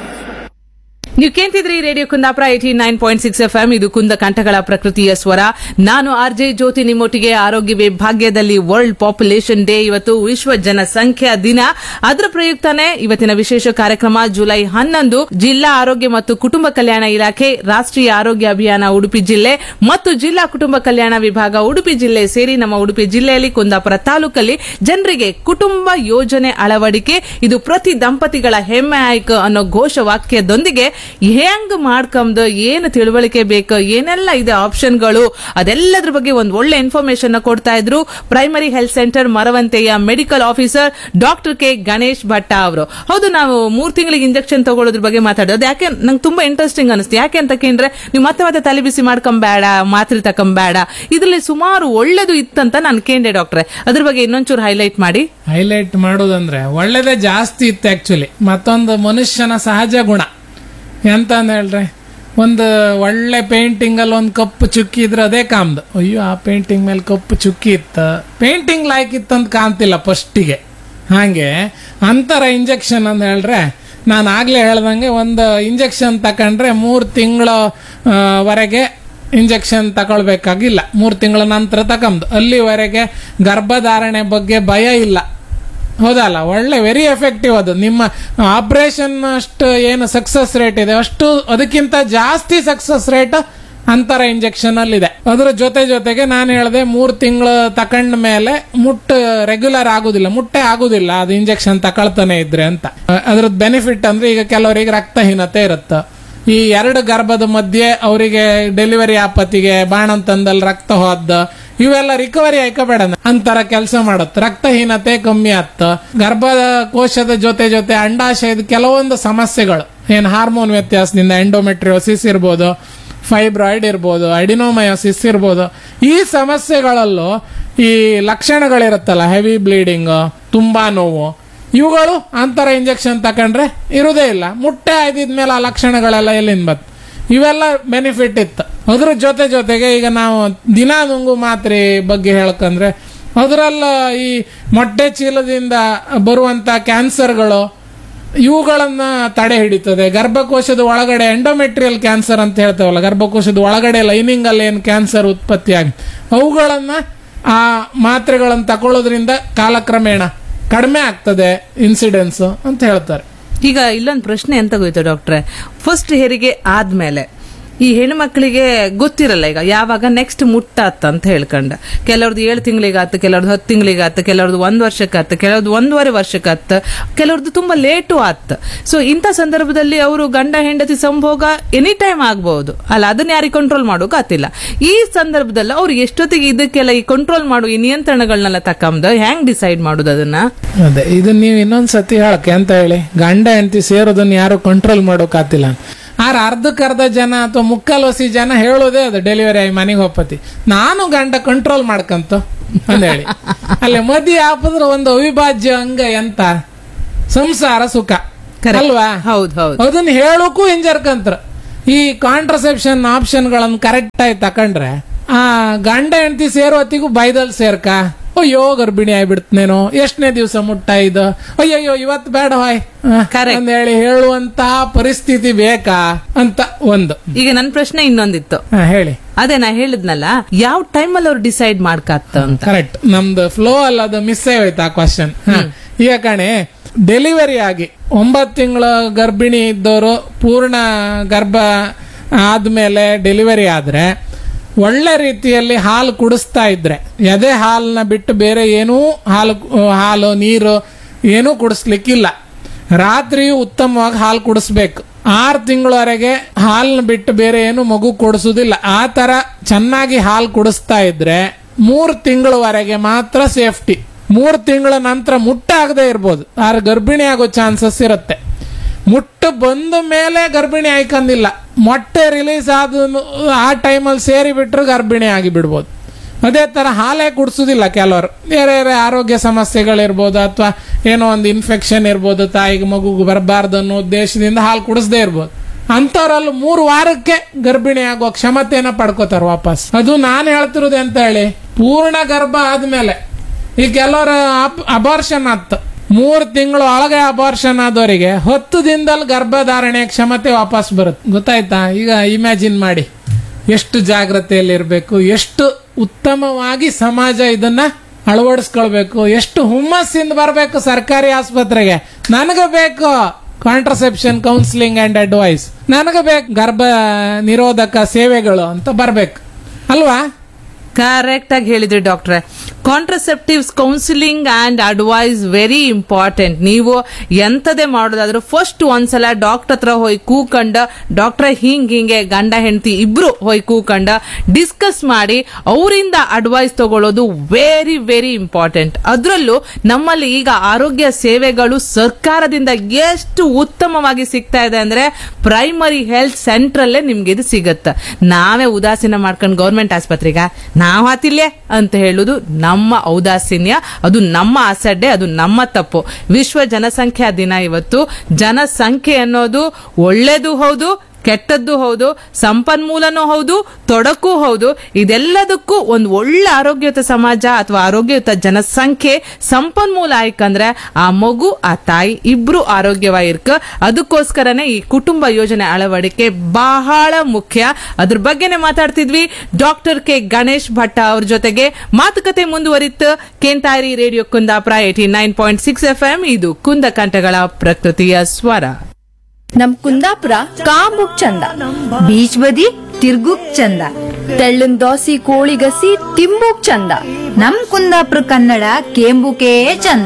S2: ನೀವು ಕೇಳ್ತಿದ್ರಿ radio Kundapura eighty nine point six F M ಇದು ಕುಂದ ಕಂಠಗಳ ಪ್ರಕೃತಿಯ ಸ್ವರ ನಾನು ಆರ್ ಜೆ ಜ್ಯೋತಿ ನಿಮ್ಮೊಟ್ಟಿಗೆ ಆರೋಗ್ಯವೇ ಭಾಗ್ಯದಲ್ಲಿ ವರ್ಲ್ಡ್ ಪಾಪ್ಯುಲೇಷನ್ ಡೇ ಇವತ್ತು ವಿಶ್ವ ಜನಸಂಖ್ಯಾ ದಿನ ಅದರ ಪ್ರಯುಕ್ತನೇ ಇವತ್ತಿನ ವಿಶೇಷ ಕಾರ್ಯಕ್ರಮ ಜುಲೈ ಹನ್ನೊಂದು ಜಿಲ್ಲಾ ಆರೋಗ್ಯ ಮತ್ತು ಕುಟುಂಬ ಕಲ್ಯಾಣ ಇಲಾಖೆ ರಾಷ್ಟ್ರೀಯ ಆರೋಗ್ಯ ಅಭಿಯಾನ ಉಡುಪಿ ಜಿಲ್ಲೆ ಮತ್ತು ಜಿಲ್ಲಾ ಕುಟುಂಬ ಕಲ್ಯಾಣ ವಿಭಾಗ ಉಡುಪಿ ಜಿಲ್ಲೆ ಸೇರಿ ನಮ್ಮ ಉಡುಪಿ ಜಿಲ್ಲೆಯಲ್ಲಿ ಕುಂದಾಪುರ ತಾಲೂಕಲ್ಲಿ ಜನರಿಗೆ ಕುಟುಂಬ ಯೋಜನೆ ಅಳವಡಿಕೆ ಇದು ಪ್ರತಿ ದಂಪತಿಗಳ ಹೆಮ್ಮೆ ಆಯ್ಕೆ ಅನ್ನೋ ಘೋಷವಾಕ್ಯದೊಂದಿಗೆ ಹೆಂಗ್ ಮಾಡ್ಕೊಂಡ್ ಏನು ತಿಳುವಳಿಕೆ ಬೇಕು ಏನೆಲ್ಲ ಇದೆ ಆಪ್ಷನ್ಗಳು ಅದೆಲ್ಲದ್ರ ಬಗ್ಗೆ ಒಂದು ಒಳ್ಳೆ ಇನ್ಫಾರ್ಮೇಶನ್ ಕೊಡ್ತಾ ಇದ್ರು ಪ್ರೈಮರಿ ಹೆಲ್ತ್ ಸೆಂಟರ್ ಮರವಂತೆಯ medical officer doctor K Ganesh Bhatta ಅವರು ಹೌದು ನಾವು ಮೂರ್ ತಿಂಗಳಿಗೆ ಇಂಜೆಕ್ಷನ್ ತಗೊಳ್ಳೋದ್ರ ಬಗ್ಗೆ ಮಾತಾಡೋದು ಯಾಕೆ ನಂಗೆ ತುಂಬಾ ಇಂಟ್ರೆಸ್ಟಿಂಗ್ ಅನಿಸ್ತು ಯಾಕೆ ಅಂತ ಕೇಂದ್ರೆ ನೀವು ಮತ್ತೆ ಮತ್ತೆ ತಲೆ ಬಿಸಿ ಮಾಡ್ಕೊಂಬೇಡ ಮಾತ್ರೆ ತಕೊಂಬೇಡ ಇದ್ರಲ್ಲಿ ಸುಮಾರು ಒಳ್ಳೇದು ಇತ್ತಂತ ನಾನು ಕೇಂದೆ ಡಾಕ್ಟ್ರೆ ಅದ್ರ ಬಗ್ಗೆ ಇನ್ನೊಂಚೂರು ಹೈಲೈಟ್ ಮಾಡಿ
S1: ಹೈಲೈಟ್ ಮಾಡೋದಂದ್ರೆ ಒಳ್ಳೇದೇ ಜಾಸ್ತಿ ಇತ್ತು ಆಕ್ಚುಲಿ ಮತ್ತೊಂದು ಮನುಷ್ಯನ ಸಹಜ ಗುಣ ಎಂತ ಅಂದ್ ಹೇಳ್ರೆ ಒಂದು ಒಳ್ಳೆ ಪೇಂಟಿಂಗ್ ಅಲ್ಲಿ ಒಂದು ಕಪ್ಪು ಚುಕ್ಕಿ ಇದ್ರೆ ಅದೇ ಕಾಮ್ದು ಅಯ್ಯೋ ಆ ಪೇಂಟಿಂಗ್ ಮೇಲೆ ಕಪ್ಪು ಚುಕ್ಕಿ ಇತ್ತ ಪೇಂಟಿಂಗ್ ಲಾಯ್ಕ್ ಇತ್ತಂತ ಕಾಣ್ತಿಲ್ಲ ಫಸ್ಟಿಗೆ ಹಾಗೆ ಅಂತರ ಇಂಜೆಕ್ಷನ್ ಅಂತ ಹೇಳ್ರೆ ನಾನು ಆಗ್ಲೇ ಹೇಳ್ದಂಗೆ ಒಂದು ಇಂಜೆಕ್ಷನ್ ತಕೊಂಡ್ರೆ ಮೂರು ತಿಂಗಳ ವರೆಗೆ ಇಂಜೆಕ್ಷನ್ ತಗೊಳ್ಬೇಕಾಗಿಲ್ಲ ಮೂರು ತಿಂಗಳ ನಂತರ ತಕೊಂಬುದು ಅಲ್ಲಿವರೆಗೆ ಗರ್ಭಧಾರಣೆ ಬಗ್ಗೆ ಭಯ ಇಲ್ಲ ಹೌದಲ್ಲ ಒಳ್ಳೆ ವೆರಿ ಎಫೆಕ್ಟಿವ್ ಅದು ನಿಮ್ಮ ಆಪರೇಷನ್ ಅಷ್ಟು ಏನು ಸಕ್ಸಸ್ ರೇಟ್ ಇದೆ ಅಷ್ಟು ಅದಕ್ಕಿಂತ ಜಾಸ್ತಿ ಸಕ್ಸಸ್ ರೇಟ್ ಅಂತರ ಇಂಜೆಕ್ಷನ್ ಅಲ್ಲಿ ಇದೆ ಅದ್ರ ಜೊತೆ ಜೊತೆಗೆ ನಾನು ಹೇಳಿದೆ ಮೂರ್ ತಿಂಗಳು ತಕೊಂಡ ಮೇಲೆ ಮುಟ್ಟು ರೆಗ್ಯುಲರ್ ಆಗುದಿಲ್ಲ ಮುಟ್ಟೆ ಆಗುದಿಲ್ಲ ಅದು ಇಂಜೆಕ್ಷನ್ ತಕೊಳ್ತಾನೆ ಇದ್ರೆ ಅಂತ ಅದ್ರದ್ದು ಬೆನಿಫಿಟ್ ಅಂದ್ರೆ ಈಗ ಕೆಲವರಿಗೆ ರಕ್ತಹೀನತೆ ಇರುತ್ತೆ ಈ ಎರಡು ಗರ್ಭದ ಮಧ್ಯೆ ಅವರಿಗೆ ಡೆಲಿವರಿ ಆಪತ್ತಿಗೆ ಬಾಣಂತಂದಲ್ಲಿ ರಕ್ತ ಹೋದ ಇವೆಲ್ಲ ರಿಕವರಿ ಆಯ್ಕೋಬೇಡ ಅಂತರ ಕೆಲಸ ಮಾಡುತ್ತೆ ರಕ್ತಹೀನತೆ ಕಮ್ಮಿ ಆತ್ತ ಗರ್ಭದ ಕೋಶದ ಜೊತೆ ಜೊತೆ ಅಂಡಾಶಯದ ಕೆಲವೊಂದು ಸಮಸ್ಯೆಗಳು ಏನ್ ಹಾರ್ಮೋನ್ ವ್ಯತ್ಯಾಸದಿಂದ ಎಂಡೋಮೆಟ್ರಿಯೋಸಿಸ್ ಇರ್ಬೋದು ಫೈಬ್ರಾಯ್ಡ್ ಇರ್ಬೋದು ಅಡಿನೋಮಯೋಸಿಸ್ ಇರ್ಬೋದು ಈ ಸಮಸ್ಯೆಗಳಲ್ಲೂ ಈ ಲಕ್ಷಣಗಳಿರುತ್ತಲ್ಲ ಹೆವಿ ಬ್ಲೀಡಿಂಗ್ ತುಂಬಾ ನೋವು ಇವುಗಳು ಅಂತರ ಇಂಜೆಕ್ಷನ್ ತಕೊಂಡ್ರೆ ಇರುವುದೇ ಇಲ್ಲ ಮುಟ್ಟೆ ಆಯ್ದಿದ್ಮೇಲೆ ಆ ಲಕ್ಷಣಗಳೆಲ್ಲ ಎಲ್ಲಿಂದ ಬತ್ ಇವೆಲ್ಲ ಬೆನಿಫಿಟ್ ಇತ್ತು ಅದ್ರ ಜೊತೆ ಜೊತೆಗೆ ಈಗ ನಾವು ದಿನಾ ನುಂಗು ಮಾತ್ರೆ ಬಗ್ಗೆ ಹೇಳ್ಕಂದ್ರೆ ಅದರಲ್ಲ ಈ ಮೊಟ್ಟೆ ಚೀಲದಿಂದ ಬರುವಂತ ಕ್ಯಾನ್ಸರ್ಗಳು ಇವುಗಳನ್ನ ತಡೆ ಹಿಡಿತದೆ ಗರ್ಭಕೋಶದ ಒಳಗಡೆ ಎಂಡೋಮೆಟ್ರಿಯಲ್ ಕ್ಯಾನ್ಸರ್ ಅಂತ ಹೇಳ್ತೇವಲ್ಲ ಗರ್ಭಕೋಶದ ಒಳಗಡೆ ಲೈನಿಂಗ್ ಅಲ್ಲಿ ಏನು ಕ್ಯಾನ್ಸರ್ ಉತ್ಪತ್ತಿ ಆಗಿ ಅವುಗಳನ್ನ ಆ ಮಾತ್ರೆಗಳನ್ನು ತಗೊಳ್ಳೋದ್ರಿಂದ ಕಾಲಕ್ರಮೇಣ ಕಡಿಮೆ ಆಗ್ತದೆ ಇನ್ಸಿಡೆನ್ಸ್ ಅಂತ ಹೇಳ್ತಾರೆ
S2: ಈಗ ಇಲ್ಲೊಂದು ಪ್ರಶ್ನೆ ಎಂತ ಗೊತ್ತು ಡಾಕ್ಟ್ರೆ ಫಸ್ಟ್ ಹೆರಿಗೆ ಆದ್ಮೇಲೆ ಈ ಹೆಣ್ಮಕ್ಳಿಗೆ ಗೊತ್ತಿರಲ್ಲ ಈಗ ಯಾವಾಗ ನೆಕ್ಸ್ಟ್ ಮುಟ್ಟಾತ್ ಅಂತ ಹೇಳ್ಕೊಂಡ ಕೆಲವ್ರದ್ದು ಏಳು ತಿಂಗಳಿಗಾತು ಕೆಲವ್ರದ್ದು ಹತ್ತು ತಿಂಗಳಿಗಾತು ಕೆಲವ್ರದ್ದು ಒಂದ್ ವರ್ಷಕ್ಕಾತು ಕೆಲವ್ರದ್ದು ಒಂದೂವರೆ ವರ್ಷಕ್ಕಾತು ಕೆಲವ್ರದ್ದು ತುಂಬಾ ಲೇಟು ಆತ್ ಸೊ ಇಂಥ ಸಂದರ್ಭದಲ್ಲಿ ಅವರು ಗಂಡ ಹೆಂಡತಿ ಸಂಭೋಗ ಎನಿ ಟೈಮ್ ಆಗ್ಬಹುದು ಅಲ್ಲ ಅದನ್ನ ಯಾರಿಗೆ ಕಂಟ್ರೋಲ್ ಮಾಡೋಕೆ ಆತಿಲ್ಲ ಈ ಸಂದರ್ಭದಲ್ಲಿ ಅವ್ರು ಎಷ್ಟೊತ್ತಿಗೆ ಇದಕ್ಕೆಲ್ಲ ಈ ಕಂಟ್ರೋಲ್ ಮಾಡೋ ಈ ನಿಯಂತ್ರಣಗಳನ್ನೆಲ್ಲ ತಕೊಂಬ ಹೆಂಗ್ ಡಿಸೈಡ್ ಮಾಡೋದು ಅದನ್ನ
S1: ಅದೇ ಇದನ್ನ ನೀವು ಇನ್ನೊಂದ್ ಸತಿ ಹೇಳಕ್ಕೆ ಅಂತ ಹೇಳಿ ಗಂಡ ಹೆಂಡತಿ ಸೇರೋದನ್ನ ಯಾರು ಕಂಟ್ರೋಲ್ ಮಾಡೋಕಾತಿಲ್ಲ ಆರ್ ಅರ್ಧಕ್ಕರ್ಧ ಜನ ಅಥವಾ ಮುಕ್ಕಾಲು ವಸಿ ಜನ ಹೇಳೋದೇ ಅದು ಡೆಲಿವರಿ ಆಗಿ ಮನೆಗೆ ಹೋಗ್ಪತಿ ನಾನು ಗಂಡ ಕಂಟ್ರೋಲ್ ಮಾಡ್ಕಂತ ಅಂದೇಳಿ ಅಲ್ಲಿ ಮದಿ ಹಾಪಿದ್ರೆ ಒಂದು ಅವಿಭಾಜ್ಯ ಅಂಗ ಎಂತ ಸಂಸಾರ ಸುಖ
S2: Correct.
S1: ಅಲ್ವಾ
S2: ಹೌದ್ ಹೌದ್
S1: ಅದನ್ನ ಹೇಳೋಕು ಹಿಂಜರ್ಕಂತ್ರ ಈ ಕಾಂಟ್ರಸೆಪ್ಷನ್ ಆಪ್ಷನ್ಗಳನ್ನು ಕರೆಕ್ಟ್ ಆಗಿ ತಕೊಂಡ್ರೆ ಆ ಗಂಡ ಹೆಂಡತಿ ಸೇರೋ ಹೊತ್ತಿಗೂ ಬೈದಲ್ ಸೇರ್ಕ ಅಯ್ಯೋ ಗರ್ಭಿಣಿ ಆಗ್ಬಿಡ್ತನೇನೋ ಎಷ್ಟನೇ ದಿವಸ ಮುಟ್ಟ ಇದು ಅಯ್ಯಯ್ಯೋ ಇವತ್ತು ಬೇಡ ಹಾಯ್
S2: Correct.
S1: ಅಂತ ಹೇಳಿ ಹೇಳುವಂತ ಪರಿಸ್ಥಿತಿ ಬೇಕಾ ಅಂತ ಒಂದು
S2: ಈಗ ನನ್ ಪ್ರಶ್ನೆ ಇನ್ನೊಂದಿತ್ತು
S1: ಹಾ, ಹೇಳಿ
S2: ಅದೇ ನಾ ಹೇಳಿದ್ನಲ್ಲ ಯಾವ ಟೈಮಲ್ಲಿ ಅವ್ರು ಡಿಸೈಡ್ ಮಾಡ್ಕತ್ತ ಅಂತ
S1: ಕರೆಕ್ಟ್ ನಮ್ದು ಫ್ಲೋ ಅಲ್ಲ ಅದು ಮಿಸ್ ಹೋಯ್ತು ಆ ಕ್ವಶನ್ ಈಗ ಕಣೆ ಡೆಲಿವರಿ ಆಗಿ ಒಂಬತ್ತು ತಿಂಗಳ ಗರ್ಭಿಣಿ ಇದ್ದವರು ಪೂರ್ಣ ಗರ್ಭ ಆದ್ಮೇಲೆ ಡೆಲಿವರಿ ಆದ್ರೆ ಒಳ್ಳೆ ರೀತಿಯಲ್ಲಿ ಹಾಲು ಕುಡಿಸ್ತಾ ಇದ್ರೆ ಎದೆ ಹಾಲನ್ನ ಬಿಟ್ಟು ಬೇರೆ ಏನೂ ಹಾಲು ಹಾಲು ನೀರು ಏನೂ ಕುಡಿಸ್ಲಿಕ್ಕಿಲ್ಲ ರಾತ್ರಿಯೂ ಉತ್ತಮವಾಗಿ ಹಾಲು ಕುಡಿಸ್ಬೇಕು ಆರು ತಿಂಗಳವರೆಗೆ ಹಾಲನ್ನ ಬಿಟ್ಟು ಬೇರೆ ಏನು ಮಗು ಕುಡಿಸೋದಿಲ್ಲ ಆ ತರ ಚೆನ್ನಾಗಿ ಹಾಲು ಕುಡಿಸ್ತಾ ಇದ್ರೆ ಮೂರು ತಿಂಗಳವರೆಗೆ ಮಾತ್ರ ಸೇಫ್ಟಿ ಮೂರು ತಿಂಗಳ ನಂತರ ಮುಟ್ಟಾಗದೆ ಇರ್ಬೋದು ಆದ್ರೆ ಗರ್ಭಿಣಿ ಆಗೋ ಚಾನ್ಸಸ್ ಇರುತ್ತೆ ಮುಟ್ಟು ಬಂದ ಮೇಲೆ ಗರ್ಭಿಣಿ ಆಯ್ಕಂದಿಲ್ಲ ಮೊಟ್ಟೆ ರಿಲೀಸ್ ಆದ ಆ ಟೈಮಲ್ಲಿ ಸೇರಿ ಬಿಟ್ರು ಗರ್ಭಿಣಿ ಆಗಿ ಬಿಡ್ಬೋದು ಅದೇ ತರ ಹಾಲೇ ಕುಡಿಸೋದಿಲ್ಲ ಕೆಲವರು ಬೇರೆ ಬೇರೆ ಆರೋಗ್ಯ ಸಮಸ್ಯೆಗಳಿರ್ಬೋದು ಅಥವಾ ಏನೋ ಒಂದು ಇನ್ಫೆಕ್ಷನ್ ಇರ್ಬೋದು ತಾಯಿಗೆ ಮಗುಗೆ ಬರಬಾರ್ದು ಅನ್ನೋ ಉದ್ದೇಶದಿಂದ ಹಾಲು ಕುಡಿಸದೇ ಇರ್ಬೋದು ಅಂಥವ್ರಲ್ಲಿ ಮೂರು ವಾರಕ್ಕೆ ಗರ್ಭಿಣಿ ಆಗೋ ಕ್ಷಮತೆಯನ್ನ ಪಡ್ಕೋತಾರ ವಾಪಸ್ ಅದು ನಾನು ಹೇಳ್ತಿರೋದು ಅಂತ ಹೇಳಿ ಪೂರ್ಣ ಗರ್ಭ ಆದ್ಮೇಲೆ ಈ ಕೆಲವರ ಅಬಾರ್ಷನ್ ಆತ್ ಮೂರ್ ತಿಂಗಳು ಒಳಗೆ ಅಬಾರ್ಷನ್ ಆದವರಿಗೆ ಹತ್ತು ದಿನದಲ್ಲಿ ಗರ್ಭಧಾರಣೆ ಕ್ಷಮತೆ ವಾಪಸ್ ಬರುತ್ತೆ ಗೊತ್ತಾಯ್ತಾ ಈಗ ಇಮ್ಯಾಜಿನ್ ಮಾಡಿ ಎಷ್ಟು ಜಾಗ್ರತೆಯಲ್ಲಿ ಇರಬೇಕು ಎಷ್ಟು ಉತ್ತಮವಾಗಿ ಸಮಾಜ ಇದನ್ನ ಅಳವಡಿಸ್ಕೊಳ್ಬೇಕು ಎಷ್ಟು ಹುಮ್ಮಸ್ಸಿಂದ ಬರಬೇಕು ಸರ್ಕಾರಿ ಆಸ್ಪತ್ರೆಗೆ ನನಗೆ ಬೇಕು ಕಾಂಟ್ರಸೆಪ್ಷನ್ ಕೌನ್ಸಿಲಿಂಗ್ ಅಂಡ್ ಅಡ್ವೈಸ್ ನನಗೆ ಬೇಕು ಗರ್ಭ ನಿರೋಧಕ ಸೇವೆಗಳು ಅಂತ ಬರ್ಬೇಕು ಅಲ್ವಾ
S2: ಕರೆಕ್ಟ್ ಆಗಿ ಹೇಳಿದ್ರಿ ಡಾಕ್ಟ್ರೆ contraceptives counselling and advice very important ನೀವು ಎಂತದೇ ಮಾಡೋದಾದ್ರೂ ಫಸ್ಟ್ ಒಂದ್ಸಲ ಡಾಕ್ಟರ್ ಹತ್ರ ಹೋಗಿ ಕೂಕಂಡ ಡಾಕ್ಟ್ರೆ ಹಿಂಗ್ ಹಿಂಗೆ ಗಂಡ ಹೆಂಡತಿ ಇಬ್ರು ಹೋಗಿ ಕೂಕಂಡ ಡಿಸ್ಕಸ್ ಮಾಡಿ ಅವರಿಂದ ಅಡ್ವೈಸ್ ತಗೊಳ್ಳೋದು ವೆರಿ ವೆರಿ ಇಂಪಾರ್ಟೆಂಟ್ ಅದರಲ್ಲೂ ನಮ್ಮಲ್ಲಿ ಈಗ ಆರೋಗ್ಯ ಸೇವೆಗಳು ಸರ್ಕಾರದಿಂದ ಎಷ್ಟು ಉತ್ತಮವಾಗಿ ಸಿಗ್ತಾ ಇದೆ ಅಂದ್ರೆ ಪ್ರೈಮರಿ ಹೆಲ್ತ್ ಸೆಂಟರ್ ಅಲ್ಲೇ ನಿಮ್ಗೆ ಇದು ಸಿಗತ್ತೆ ನಾವೇ ಉದಾಸೀನ ಮಾಡ್ಕೊಂಡು ಗೌರ್ಮೆಂಟ್ ಆಸ್ಪತ್ರೆಗ ನಾವ್ ಹಾತಿಲ್ಯೆ ಅಂತ ಹೇಳುದು ನಮ್ಮ ಔದಾಸೀನ್ಯ ಅದು ನಮ್ಮ ಅಸಡ್ಡೆ ಅದು ನಮ್ಮ ತಪ್ಪು ವಿಶ್ವ ಜನಸಂಖ್ಯಾ ದಿನ ಇವತ್ತು ಜನಸಂಖ್ಯೆ ಅನ್ನೋದು ಒಳ್ಳೇದು ಹೌದು ಕೆಟ್ಟದ್ದು ಹೌದು ಸಂಪನ್ಮೂಲನೂ ಹೌದು ತೊಡಕು ಹೌದು ಇದೆಲ್ಲದಕ್ಕೂ ಒಂದು ಒಳ್ಳೆ ಆರೋಗ್ಯಯುತ ಸಮಾಜ ಅಥವಾ ಆರೋಗ್ಯಯುತ ಜನಸಂಖ್ಯೆ ಸಂಪನ್ಮೂಲ ಆಯ್ಕಂದ್ರೆ ಆ ಮಗು ಆ ತಾಯಿ ಇಬ್ರು ಆರೋಗ್ಯವಾಗಿರ್ಕ ಅದಕ್ಕೋಸ್ಕರನೇ ಈ ಕುಟುಂಬ ಯೋಜನೆ ಅಳವಡಿಕೆ ಬಹಳ ಮುಖ್ಯ ಅದ್ರ ಬಗ್ಗೆನೆ ಮಾತಾಡ್ತಿದ್ವಿ ಡಾಕ್ಟರ್ ಕೆ ಗಣೇಶ್ ಭಟ್ಟ ಅವ್ರ ಜೊತೆಗೆ ಮಾತುಕತೆ ಮುಂದುವರಿತು ಕೇಂತಾರಿ radio Kundapura eighty nine point six F M ಇದು ಕುಂದ ಕಂಠಗಳ ಪ್ರಕೃತಿಯ ಸ್ವರ
S3: ನಮ್ ಕುಂದಾಪುರ ಕಾಂಬುಕ್ ಚಂದ ಬೀಚ್ ಬದಿ ತಿರ್ಗುಕ್ ಚಂದ ತೆಳ್ಳನ್ ದೋಸಿ ಕೋಳಿಗಸಿ ತಿಂಬುಕ್ ಚಂದ ನಮ್ ಕುಂದಾಪುರ ಕನ್ನಡ ಕೇಂಬುಕೇ ಚಂದ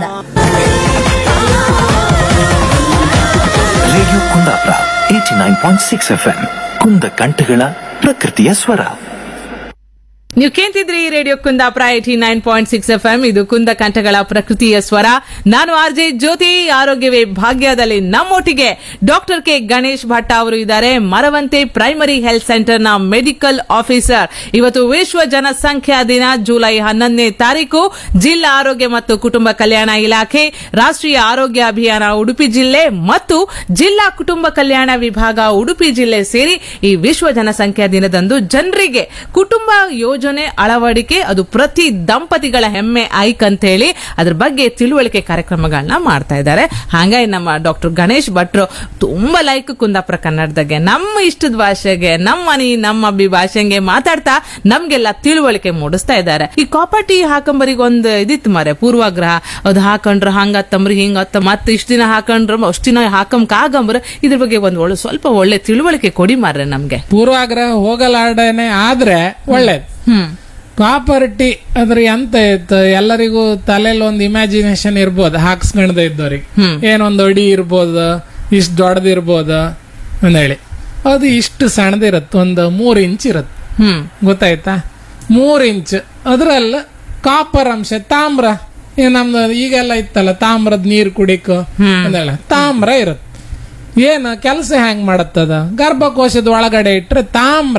S4: radio Kundapura eighty nine point six F M ಕುಂದ ಕಂಠಗಳ ಪ್ರಕೃತಿಯ ಸ್ವರ
S2: ನೀವು ಕೇಳ್ತಿದ್ರಿ ಈ radio Kundapura eighty nine point six F M ಇದು ಕುಂದ ಕಂಠಗಳ ಪ್ರಕೃತಿಯ ಸ್ವರ ನಾನು ಆರ್ ಜೆ ಜ್ಯೋತಿ ಆರೋಗ್ಯವೇ ಭಾಗ್ಯದಲ್ಲಿ ನಮ್ಮೊಟ್ಟಿಗೆ ಡಾಕ್ಟರ್ ಕೆ ಗಣೇಶ್ ಭಟ್ಟ ಅವರು ಇದ್ದಾರೆ ಮರವಂತೆ ಪ್ರೈಮರಿ ಹೆಲ್ತ್ ಸೆಂಟರ್ ನ ಮೆಡಿಕಲ್ ಆಫೀಸರ್ ಇವತ್ತು ವಿಶ್ವ ಜನಸಂಖ್ಯಾ ದಿನ ಜುಲೈ ಹನ್ನೊಂದನೇ ತಾರೀಕು ಜಿಲ್ಲಾ ಆರೋಗ್ಯ ಮತ್ತು ಕುಟುಂಬ ಕಲ್ಯಾಣ ಇಲಾಖೆ ರಾಷ್ಟ್ರೀಯ ಆರೋಗ್ಯ ಅಭಿಯಾನ ಉಡುಪಿ ಜಿಲ್ಲೆ ಮತ್ತು ಜಿಲ್ಲಾ ಕುಟುಂಬ ಕಲ್ಯಾಣ ವಿಭಾಗ ಉಡುಪಿ ಜಿಲ್ಲೆ ಸೇರಿ ಈ ವಿಶ್ವ ಜನಸಂಖ್ಯಾ ದಿನದಂದು ಜನರಿಗೆ ಕುಟುಂಬ ಯೋಜನೆ ಅಳವಡಿಕೆ ಅದು ಪ್ರತಿ ದಂಪತಿಗಳ ಹೆಮ್ಮೆ ಐಕ್ ಅಂತ ಹೇಳಿ ಅದ್ರ ಬಗ್ಗೆ ತಿಳುವಳಿಕೆ ಕಾರ್ಯಕ್ರಮಗಳನ್ನ ಮಾಡ್ತಾ ಇದ್ದಾರೆ ಹಾಗಾಗಿ ನಮ್ಮ ಡಾಕ್ಟರ್ ಗಣೇಶ್ ಭಟ್ರು ತುಂಬಾ ಲೈಕ್ ಕುಂದಾಪುರ ಕನ್ನಡದಾಗೆ ನಮ್ಮ ಇಷ್ಟದ ಭಾಷೆಗೆ ನಮ್ಮ ಮನಿ ನಮ್ಮ ಅಬ್ಬಿ ಭಾಷೆಗೆ ಮಾತಾಡ್ತಾ ನಮ್ಗೆಲ್ಲ ತಿಳುವಳಿಕೆ ಮೂಡಿಸ್ತಾ ಇದ್ದಾರೆ ಈ ಕಾಪರ್ ಟೀ ಹಾಕೊಂಬರಿಗೆ ಒಂದು ಇದಿತ್ತು ಮಾರೆ ಪೂರ್ವಾಗ್ರಹ ಅದು ಹಾಕೊಂಡ್ರ ಹಂಗತ್ತಂಬ್ರಿ ಹಿಂಗತ್ತ ಮತ್ತೆ ಇಷ್ಟ ದಿನ ಹಾಕೊಂಡ್ರ ಅಷ್ಟು ದಿನ ಹಾಕಂಕ್ ಆಗಂಬ್ರ ಇದ್ರ ಬಗ್ಗೆ ಒಂದು ಒಳ್ಳೆ ಸ್ವಲ್ಪ ಒಳ್ಳೆ ತಿಳುವಳಿಕೆ ಕೊಡಿ ಮಾರ್ರೆ ನಮ್ಗೆ
S1: ಪೂರ್ವಾಗ್ರಹ ಹೋಗಲಾಡನೆ ಆದ್ರೆ ಒಳ್ಳೇದು
S2: ಹ್ಮ್
S1: ಕಾಪರ್ ಟೀ ಅದ್ರ ಎಂತ ಇತ್ತು ಎಲ್ಲರಿಗೂ ತಲೆಯಲ್ಲಿ ಒಂದು ಇಮ್ಯಾಜಿನೇಷನ್ ಇರ್ಬೋದು ಹಾಕ್ಸ್ಕೊಂಡ್ ಇದ್ದವ್ರಿಗೆ ಏನೊಂದು ಅಡಿ ಇರ್ಬೋದು ಇಷ್ಟು ದೊಡ್ಡದಿರ್ಬೋದು ಅಂದೇಳಿ ಅದು ಇಷ್ಟು ಸಣ್ಣದಿರತ್ತೆ ಒಂದು ಮೂರ್ ಇಂಚ್ ಇರತ್ತೆ
S2: ಹ್ಮ್
S1: ಗೊತ್ತಾಯ್ತಾ ಮೂರ್ ಇಂಚ್ ಅದ್ರಲ್ಲಿ ಕಾಪರ್ ಅಂಶ ತಾಮ್ರ ಈಗ ನಮ್ದು ಈಗೆಲ್ಲ ಇತ್ತಲ್ಲ ತಾಮ್ರದ ನೀರ್ ಕುಡಿಕ ಅಂದೇಳ ತಾಮ್ರ ಇರತ್ತೆ ಏನು ಕೆಲಸ ಹೆಂಗ್ ಮಾಡತ್ತದ ಗರ್ಭಕೋಶದ ಒಳಗಡೆ ಇಟ್ಟರೆ ತಾಮ್ರ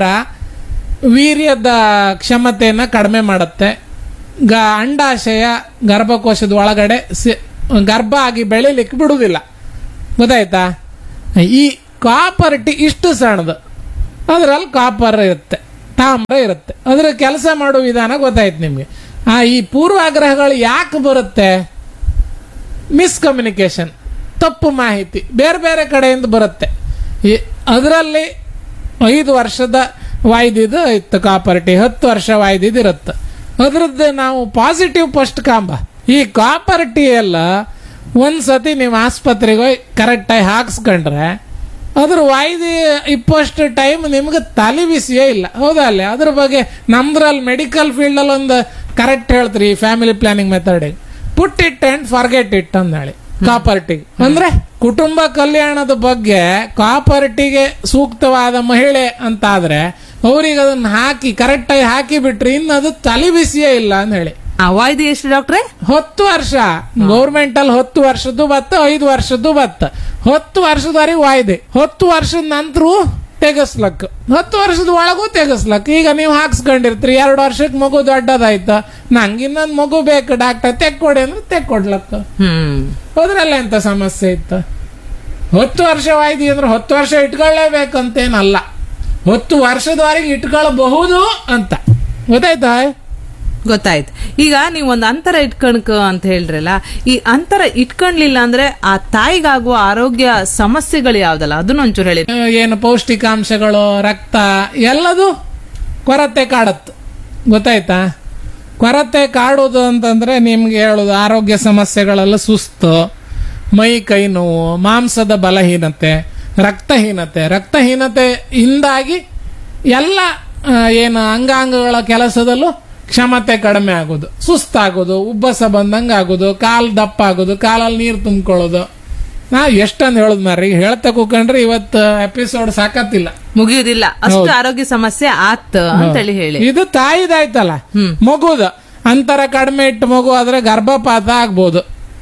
S1: ವೀರ್ಯದ ಕ್ಷಮತೆಯನ್ನ ಕಡಿಮೆ ಮಾಡುತ್ತೆ ಗ ಅಂಡಾಶಯ ಗರ್ಭಕೋಶದ ಒಳಗಡೆ ಸಿ- ಗರ್ಭ ಆಗಿ ಬೆಳಿಲಿಕ್ಕೆ ಬಿಡುವುದಿಲ್ಲ ಗೊತ್ತಾಯ್ತಾ ಈ ಕಾಪರ್ ಟಿ ಇಷ್ಟು ಸಣ್ಣದು ಅದರಲ್ಲಿ ಕಾಪರ್ ಇರುತ್ತೆ ತಾಮ್ರ ಇರುತ್ತೆ ಅದ್ರ ಕೆಲಸ ಮಾಡೋ ವಿಧಾನ ಗೊತ್ತಾಯ್ತು ನಿಮಗೆ ಆ ಈ ಪೂರ್ವಾಗ್ರಹಗಳು ಯಾಕೆ ಬರುತ್ತೆ ಮಿಸ್ಕಮ್ಯುನಿಕೇಶನ್ ತಪ್ಪು ಮಾಹಿತಿ ಬೇರೆ ಬೇರೆ ಕಡೆಯಿಂದ ಬರುತ್ತೆ ಅದರಲ್ಲಿ ಐದು ವರ್ಷದ ವಾಯ್ದಿದು ಇತ್ತು ಕಾಪರ್ಟಿ ಹತ್ತು ವರ್ಷ ವಾಯ್ದಿದ್ದು ಇರುತ್ತೆ ಅದ್ರದ್ದು ನಾವು ಪಾಸಿಟಿವ್ ಫಸ್ಟ್ ಕಾಂಬ ಈ ಕಾಪರ್ಟಿ ಎಲ್ಲ ಒಂದು ಸತಿ ನೀವು ಆಸ್ಪತ್ರೆಗೆ ಹೋಗಿ ಕರೆಕ್ಟಾಗಿ ಹಾಕ್ಸ್ಕೊಂಡ್ರೆ ಅದ್ರ ವಾಯ್ದಿ ಇಪ್ಪಷ್ಟು ಟೈಮ್ ನಿಮ್ಗೆ ತಲೆ ಬಿಸಿಯೇ ಇಲ್ಲ ಹೌದಾ ಅಲ್ಲೇ ಅದ್ರ ಬಗ್ಗೆ ನಮ್ದ್ರಲ್ಲಿ ಮೆಡಿಕಲ್ ಫೀಲ್ಡಲ್ಲಿ ಒಂದು ಕರೆಕ್ಟ್ ಹೇಳ್ತೀರಿ ಈ ಫ್ಯಾಮಿಲಿ ಪ್ಲಾನಿಂಗ್ ಮೆಥಡಿಗೆ put it and forget it ಅಂತ ಹೇಳಿ ಕಾಪರ್ಟಿಗೆ ಅಂದ್ರೆ ಕುಟುಂಬ ಕಲ್ಯಾಣದ ಬಗ್ಗೆ ಕಾಪರ್ಟಿಗೆ ಸೂಕ್ತವಾದ ಮಹಿಳೆ ಅಂತಾದ್ರೆ ಅವ್ರಿಗೆ ಅದನ್ನ ಹಾಕಿ ಕರೆಕ್ಟಾಗಿ ಹಾಕಿ ಬಿಟ್ರಿ ಇನ್ನು ಅದು ತಲೆ ಬಿಸಿಯೇ ಇಲ್ಲ ಅಂತ ಹೇಳಿ
S2: ಆ ವಾಯ್ದೆ ಎಷ್ಟು ಡಾಕ್ಟ್ರೆ
S1: ಹತ್ತು ವರ್ಷ ಗೌರ್ಮೆಂಟ್ ಅಲ್ಲಿ ಹತ್ತು ವರ್ಷದ್ದು ಬತ್ತ ಐದು ವರ್ಷದ್ದು ಬತ್ತ ಹತ್ತು ವರ್ಷದವರೆಗೆ ವಾಯ್ದೆ ಹತ್ತು ವರ್ಷದ ನಂತರ ತೆಗಸ್ಲಕ್ ಹತ್ತು ವರ್ಷದ ಒಳಗೂ ತೆಗಸ್ಲಕ್ ಈಗ ನೀವು ಹಾಕ್ಸ್ಕೊಂಡಿರ್ತೀರಿ ಎರಡು ವರ್ಷಕ್ಕೆ ಮಗು ದೊಡ್ಡದಾಯ್ತ ನಂಗೆ ಇನ್ನೊಂದು ಮಗು ಬೇಕು ಡಾಕ್ಟರ್ ತೆಕ್ಕೊಡಿ ಅಂದ್ರೆ ತೆಕ್ಕೊಡ್ಲಕ್ಕ
S2: ಹ್ಮ್
S1: ಅದ್ರಲ್ಲಿ ಎಂತ ಸಮಸ್ಯೆ ಇತ್ತು ಹತ್ತು ವರ್ಷ ವಾಯ್ದಿ ಅಂದ್ರೆ ಹತ್ತು ವರ್ಷ ಇಟ್ಕೊಳ್ಳೇಬೇಕಂತೇನಲ್ಲ ಹತ್ತು ವರ್ಷದವರೆಗೆ ಇಟ್ಕೊಳ್ಬಹುದು ಅಂತ ಗೊತ್ತಾಯ್ತಾ
S2: ಗೊತ್ತಾಯ್ತು ಈಗ ನೀವು ಒಂದು ಅಂತರ ಇಟ್ಕಣಕ ಅಂತ ಹೇಳ್ರಲ್ಲ ಈ ಅಂತರ ಇಟ್ಕೊಂಡ್ಲಿಲ್ಲ ಅಂದ್ರೆ ಆ ತಾಯಿಗಾಗುವ ಆರೋಗ್ಯ ಸಮಸ್ಯೆಗಳು ಯಾವ್ದಲ್ಲ ಅದನ್ನ ಒಂಚೂರು ಹೇಳಿ
S1: ಆ, ಏನು ಪೌಷ್ಟಿಕಾಂಶಗಳು ರಕ್ತ ಎಲ್ಲದು ಕೊರತೆ ಕಾಡತ್ತು ಗೊತ್ತಾಯ್ತಾ ಕೊರತೆ ಕಾಡೋದು ಅಂತಂದ್ರೆ ನಿಮ್ಗೆ ಹೇಳೋದು ಆರೋಗ್ಯ ಸಮಸ್ಯೆಗಳೆಲ್ಲ ಸುಸ್ತು ಮೈ ಕೈ ನೋವು ಮಾಂಸದ ಬಲಹೀನತೆ ರಕ್ತಹೀನತೆ ರಕ್ತಹೀನತೆಯಿಂದಾಗಿ ಎಲ್ಲ ಆ, ಏನು ಅಂಗಾಂಗಗಳ ಕೆಲಸದಲ್ಲೂ ಕ್ಷಮತೆ ಕಡಿಮೆ ಆಗೋದು ಸುಸ್ತಾಗೋದು ಉಬ್ಬಸ ಬಂದಂಗೆ ಆಗೋದು ಕಾಲು ದಪ್ಪ ಆಗೋದು ಕಾಲಲ್ಲಿ ನೀರು ತುಂಬಿಕೊಳ್ಳೋದು ನಾ ಎಷ್ಟಂದ್ ಹೇಳುದು ಮಾರ್ರಿ ಹೇಳ್ತಾ ಕೂಕೊಂಡ್ರೆ ಇವತ್ತು ಎಪಿಸೋಡ್ ಸಾಕತ್ತಿಲ್ಲ
S2: ಮುಗಿಯುವುದಿಲ್ಲ ಅಷ್ಟು ಆರೋಗ್ಯ ಸಮಸ್ಯೆ ಆತ್ ಅಂತೇಳಿ ಹೇಳಿ
S1: ಇದು ತಾಯಿದಾಯ್ತಲ್ಲ ಮಗುದ ಅಂತರ ಕಡಿಮೆ ಇಟ್ಟು ಮಗು ಆದ್ರೆ ಗರ್ಭಪಾತ ಆಗ್ಬೋದು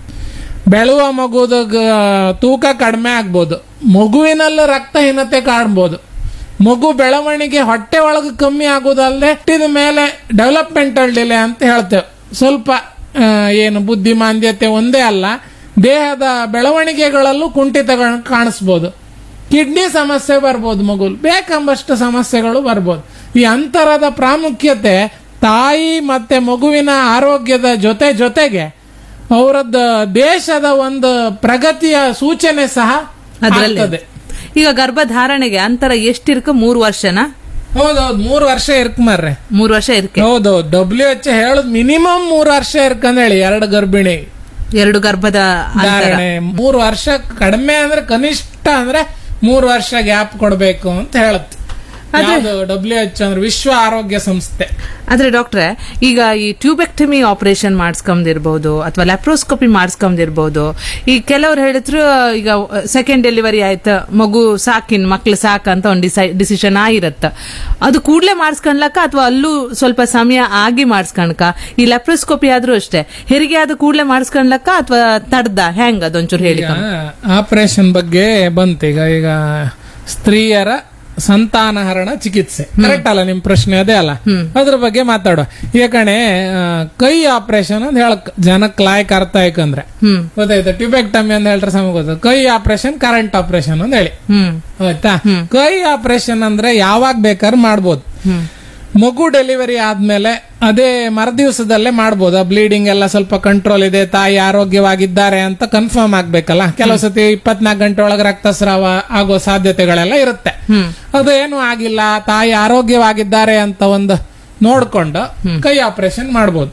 S1: ಬೆಳುವ ಮಗುದ ಗ- ತೂಕ ಕಡಿಮೆ ಆಗ್ಬೋದು ಮಗುವಿನಲ್ಲಿ ರಕ್ತಹೀನತೆ ಕಾಣ್ಬೋದು ಮಗು ಬೆಳವಣಿಗೆ ಹೊಟ್ಟೆ ಒಳಗೆ ಕಮ್ಮಿ ಆಗೋದಲ್ಲದೆ ಹುಟ್ಟಿದ ಮೇಲೆ ಡೆವಲಪ್ಮೆಂಟಲ್ ಡಿಲೇ ಅಂತ ಹೇಳ್ತೇವೆ ಸ್ವಲ್ಪ ಆ, ಏನು ಬುದ್ಧಿಮಾಂದ್ಯತೆ ಒಂದೇ ಅಲ್ಲ ದೇಹದ ಬೆಳವಣಿಗೆಗಳಲ್ಲೂ ಕುಂಠಿತಗಳನ್ನ ಕಾಣಿಸ್ಬೋದು ಕಿಡ್ನಿ ಸಮಸ್ಯೆ ಬರ್ಬೋದು ಮಗುಲ್ ಬೇಕೆಂಬಷ್ಟು ಸಮಸ್ಯೆಗಳು ಬರ್ಬೋದು ಈ ಅಂತರದ ಪ್ರಾಮುಖ್ಯತೆ ತಾಯಿ ಮತ್ತೆ ಮಗುವಿನ ಆರೋಗ್ಯದ ಜೊತೆ ಜೊತೆಗೆ ಅವರದ್ದು ದೇಶದ ಒಂದು ಪ್ರಗತಿಯ ಸೂಚನೆ ಸಹ
S2: ಅದ್ರಲ್ಲಿ
S1: ಆಗ್ತದೆ
S2: ಈಗ ಗರ್ಭಧಾರಣೆಗೆ ಅಂತರ ಎಷ್ಟಿರ್ಕ ಮೂರು ವರ್ಷನಾ
S1: ಹೌದೌದು ಮೂರು ವರ್ಷ ಇರ್ಕ್ ಮರ್ರೆ
S2: ಮೂರು ವರ್ಷ ಇರ್ಕೆ
S1: ಹೌದೌದು ಡಬ್ಲ್ಯೂ ಎಚ್ ಹೇಳುದು ಮಿನಿಮಮ್ ಮೂರು ವರ್ಷ ಇರ್ಕಂದ್ ಹೇಳಿ ಎರಡು ಗರ್ಭಿಣಿ
S2: ಎರಡು ಗರ್ಭದ ಅಂತರ
S1: ಧಾರಣೆ ಮೂರು ವರ್ಷ ಕಡಿಮೆ ಅಂದ್ರೆ ಕನಿಷ್ಠ ಅಂದ್ರೆ ಮೂರು ವರ್ಷ ಗ್ಯಾಪ್ ಕೊಡಬೇಕು ಅಂತ ಹೇಳುತ್ತೆ ಡಬ್ಲ್ಯೂ ಎಚ್ ಅಂದ್ರೆ ವಿಶ್ವ ಆರೋಗ್ಯ ಸಂಸ್ಥೆ
S2: ಆದ್ರೆ ಡಾಕ್ಟ್ರೆ ಈಗ ಈ ಟ್ಯೂಬೆಕ್ಟಮಿ ಆಪರೇಷನ್ ಮಾಡಿಸ್ಕೊಂದಿರ್ಬೋದು ಅಥವಾ ಲ್ಯಾಪ್ರೋಸ್ಕೋಪಿ ಮಾಡಿಸ್ಕೊಂದಿರ್ಬೋದು ಈ ಕೆಲವ್ರು ಹೇಳಿದ್ರು ಈಗ ಸೆಕೆಂಡ್ ಡೆಲಿವರಿ ಆಯ್ತು ಮಗು ಸಾಕಿನ್ ಮಕ್ಳು ಸಾಕ ಅಂತ ಒಂದು ಡಿಸಿಷನ್ ಆಗಿರತ್ತ ಅದು ಕೂಡ್ಲೆ ಮಾಡಿಸ್ಕೊಂಡ್ಲಕ್ಕ ಅಥವಾ ಅಲ್ಲೂ ಸ್ವಲ್ಪ ಸಮಯ ಆಗಿ ಮಾಡಿಸ್ಕೊಂಡ್ಕ ಈ ಲ್ಯಾಪ್ರೋಸ್ಕೋಪಿ ಆದ್ರೂ ಅಷ್ಟೇ ಹೆರಿಗೆ ಆದ ಕೂಡ್ಲೆ ಮಾಡಿಸ್ಕೊಂಡ್ಲಕ್ಕ ಅಥವಾ ತಡ್ದ ಹೆಂಗ್ ಅದೊಂಚೂರು ಹೇಳಿ
S1: ಈಗ ಆಪರೇಷನ್ ಬಗ್ಗೆ ಬಂತು ಈಗ ಈಗ ಸ್ತ್ರೀಯರ ಸಂತಾನಹರಣ ಚಿಕಿತ್ಸೆ ಕರೆಕ್ಟ್ ಅಲ್ಲ ನಿಮ್ ಪ್ರಶ್ನೆ ಅದೇ ಅಲ್ಲ ಅದ್ರ ಬಗ್ಗೆ ಮಾತಾಡುವ ಈಗ ಕಣೆ ಆ, ಕೈ ಆಪರೇಷನ್ ಅಂತ ಹೇಳಕ್ ಜನಕ್ ಲಾಯಕ್ ಅರ್ಥ ಆಯ್ಕಂದ್ರೆ
S2: ಹ್ಮ್
S1: ಗೊತ್ತಾಯ್ತು ಟ್ಯೂಬೆಕ್ಟಮಿ ಅಂತ ಹೇಳ್ರೆ ಸಮ ಗೊತ್ತು ಕೈ ಆಪರೇಷನ್ ಕರೆಂಟ್ ಆಪರೇಷನ್ ಅಂತ ಹೇಳಿ
S2: ಹ್ಮ್
S1: ಆಯ್ತಾ ಕೈ ಆಪರೇಷನ್ ಅಂದ್ರೆ ಯಾವಾಗ ಬೇಕಾದ್ರೂ ಮಾಡ್ಬೋದು ಮಗು ಡೆಲಿವರಿ ಆದ್ಮೇಲೆ ಅದೇ ಮರುದಿವಸದಲ್ಲೇ ಮಾಡ್ಬೋದು ಬ್ಲೀಡಿಂಗ್ ಎಲ್ಲ ಸ್ವಲ್ಪ ಕಂಟ್ರೋಲ್ ಇದೆ ತಾಯಿ ಆರೋಗ್ಯವಾಗಿದ್ದಾರೆ ಅಂತ ಕನ್ಫರ್ಮ್ ಆಗ್ಬೇಕಲ್ಲ ಕೆಲವು ಸತಿ ಇಪ್ಪತ್ನಾಲ್ಕು ಗಂಟೆ ಒಳಗೆ ರಕ್ತಸ್ರಾವ ಆಗೋ ಸಾಧ್ಯತೆಗಳೆಲ್ಲ ಇರುತ್ತೆ ಅದು ಏನು ಆಗಿಲ್ಲ ತಾಯಿ ಆರೋಗ್ಯವಾಗಿದ್ದಾರೆ ಅಂತ ಒಂದು ನೋಡ್ಕೊಂಡು ಕೈ ಆಪರೇಷನ್ ಮಾಡ್ಬೋದು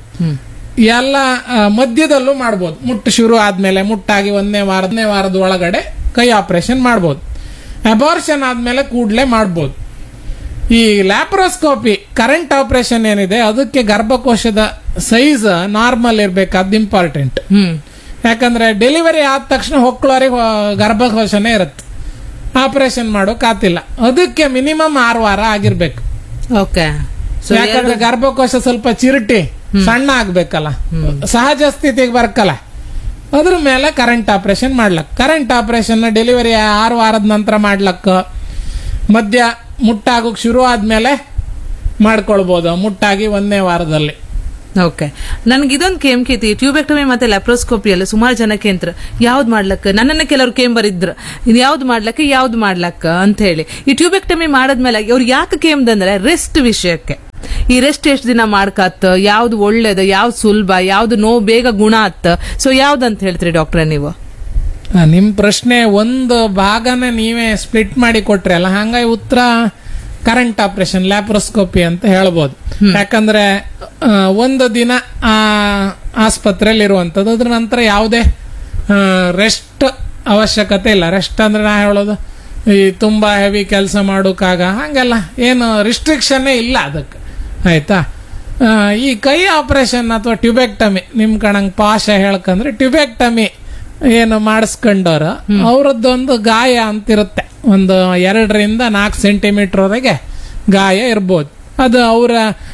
S1: ಎಲ್ಲ ಆ, ಮಧ್ಯದಲ್ಲೂ ಮಾಡ್ಬೋದು ಮುಟ್ಟು ಶುರು ಆದ್ಮೇಲೆ ಮುಟ್ಟಾಗಿ ಒಂದನೇ ವಾರದನೇ ವಾರದ ಒಳಗಡೆ ಕೈ ಆಪರೇಷನ್ ಮಾಡ್ಬೋದು ಅಬಾರ್ಷನ್ ಆದ್ಮೇಲೆ ಕೂಡ್ಲೆ ಮಾಡ್ಬೋದು ಈ ಲ್ಯಾಪ್ರೋಸ್ಕೋಪಿ ಕರೆಂಟ್ ಆಪರೇಷನ್ ಏನಿದೆ ಅದಕ್ಕೆ ಗರ್ಭಕೋಶದ ಸೈಜ್ ನಾರ್ಮಲ್ ಇರ್ಬೇಕಾದ್ ಇಂಪಾರ್ಟೆಂಟ್
S2: ಹ್ಮ್
S1: ಯಾಕಂದ್ರೆ ಡೆಲಿವರಿ ಆದ ತಕ್ಷಣ ಹೊಕ್ಕಳವರೆಗೆ ಗರ್ಭಕೋಶನೇ ಇರುತ್ತೆ ಆಪರೇಷನ್ ಮಾಡೋಕ್ಕಾತಿಲ್ಲ ಅದಕ್ಕೆ ಮಿನಿಮಮ್ ಆರು ವಾರ ಆಗಿರ್ಬೇಕು
S2: ಓಕೆ ಸೊ
S1: ಯಾಕಂದ್ರೆ ಗರ್ಭಕೋಶ ಸ್ವಲ್ಪ ಚಿರುಟಿ ಸಣ್ಣ ಆಗ್ಬೇಕಲ್ಲ ಸಹಜ ಸ್ಥಿತಿಗೆ ಬರ್ಕಲ್ಲ ಅದ್ರ ಮೇಲೆ ಕರೆಂಟ್ ಆಪರೇಷನ್ ಮಾಡ್ಲಕ್ ಕರೆಂಟ್ ಆಪರೇಷನ್ ಡೆಲಿವರಿ ಆರು ವಾರದ ನಂತರ ಮಾಡ್ಲಕ್ಕ ಮಧ್ಯ ಮುಟ್ಟಾಗೋಕ್ ಶುರು ಆದ್ಮೇಲೆ ಮಾಡ್ಕೊಳ್ಬೋದು ಮುಟ್ಟಾಗಿ ಒಂದನೇ ವಾರದಲ್ಲಿ
S2: ಓಕೆ ನನ್ಗೆ ಇದೊಂದು ಕೇಮ್ ಕೀತಿ ಟ್ಯೂಬೆಕ್ಟಮಿ ಮತ್ತೆ ಲ್ಯಾಪ್ರೋಸ್ಕೋಪಿಯಲ್ಲಿ ಸುಮಾರು ಜನಕ್ಕೆ ಅಂತ ಯಾವ್ದು ಮಾಡ್ಲಕ್ಕ ನನ್ನನ್ನ ಕೆಲವರು ಕೇಮ್ ಬರಿದ್ರು ಇದು ಯಾವ್ದು ಮಾಡ್ಲಕ್ಕ ಯಾವ್ದು ಮಾಡ್ಲಕ್ಕ ಅಂತ ಹೇಳಿ ಈ ಟ್ಯೂಬೆಕ್ಟಮಿ ಮಾಡದ್ಮೇಲೆ ಅವ್ರು ಯಾಕೆ ಕೇಮ್ದಂದ್ರೆ ರೆಸ್ಟ್ ವಿಷಯಕ್ಕೆ ಈ ರೆಸ್ಟ್ ಎಷ್ಟು ದಿನ ಮಾಡ್ಕತ್ತ ಯಾವ್ದು ಒಳ್ಳೇದು ಯಾವ್ದು ಸುಲಭ ಯಾವ್ದು ನೋವು ಬೇಗ ಗುಣ ಆತ್ತ ಸೊ ಯಾವ್ದಂತ ಹೇಳ್ತೀರಿ ಡಾಕ್ಟ್ರೆ ನೀವು
S1: ಆ, ನಿಮ್ ಪ್ರಶ್ನೆ ಒಂದು ಭಾಗನ ನೀವೇ ಸ್ಪ್ಲಿಟ್ ಮಾಡಿ ಕೊಟ್ರಿ ಅಲ್ಲ ಹಂಗಾಗಿ ಉತ್ತರ ಕರೆಂಟ್ ಆಪರೇಷನ್ ಲ್ಯಾಪ್ರೋಸ್ಕೋಪಿ ಅಂತ ಹೇಳ್ಬೋದು ಯಾಕಂದ್ರೆ ಆ, ಒಂದು ದಿನ ಆ ಆಸ್ಪತ್ರೆಯಲ್ಲಿ ಇರುವಂತದ್ದು ಅದ್ರ ನಂತರ ಯಾವುದೇ ರೆಸ್ಟ್ ಅವಶ್ಯಕತೆ ಇಲ್ಲ ರೆಸ್ಟ್ ಅಂದ್ರೆ ನಾ ಹೇಳೋದು ಈ ತುಂಬಾ ಹೆವಿ ಕೆಲಸ ಮಾಡೋಕ್ಕಾಗ ಹಂಗೆಲ್ಲ ಏನು ರಿಸ್ಟ್ರಿಕ್ಷನ್ನೇ ಇಲ್ಲ ಅದಕ್ಕೆ ಆಯ್ತಾ ಆ, ಈ ಕೈ ಆಪರೇಷನ್ ಅಥವಾ ಟ್ಯೂಬೆಕ್ಟಮಿ ನಿಮ್ ಕಣಂಗ್ ಪಾಶ ಹೇಳ್ಕಂದ್ರೆ ಟ್ಯೂಬೆಕ್ಟಮಿ ಏನು ಮಾಡಿಸ್ಕೊಂಡವ್ರು ಅವ್ರದ್ದೊಂದು ಗಾಯ ಅಂತಿರುತ್ತೆ ಒಂದು ಎರಡರಿಂದ ನಾಲ್ಕು ಸೆಂಟಿಮೀಟರ್ ವರೆಗೆ ಗಾಯ ಇರ್ಬೋದು ಅದು ಅವರ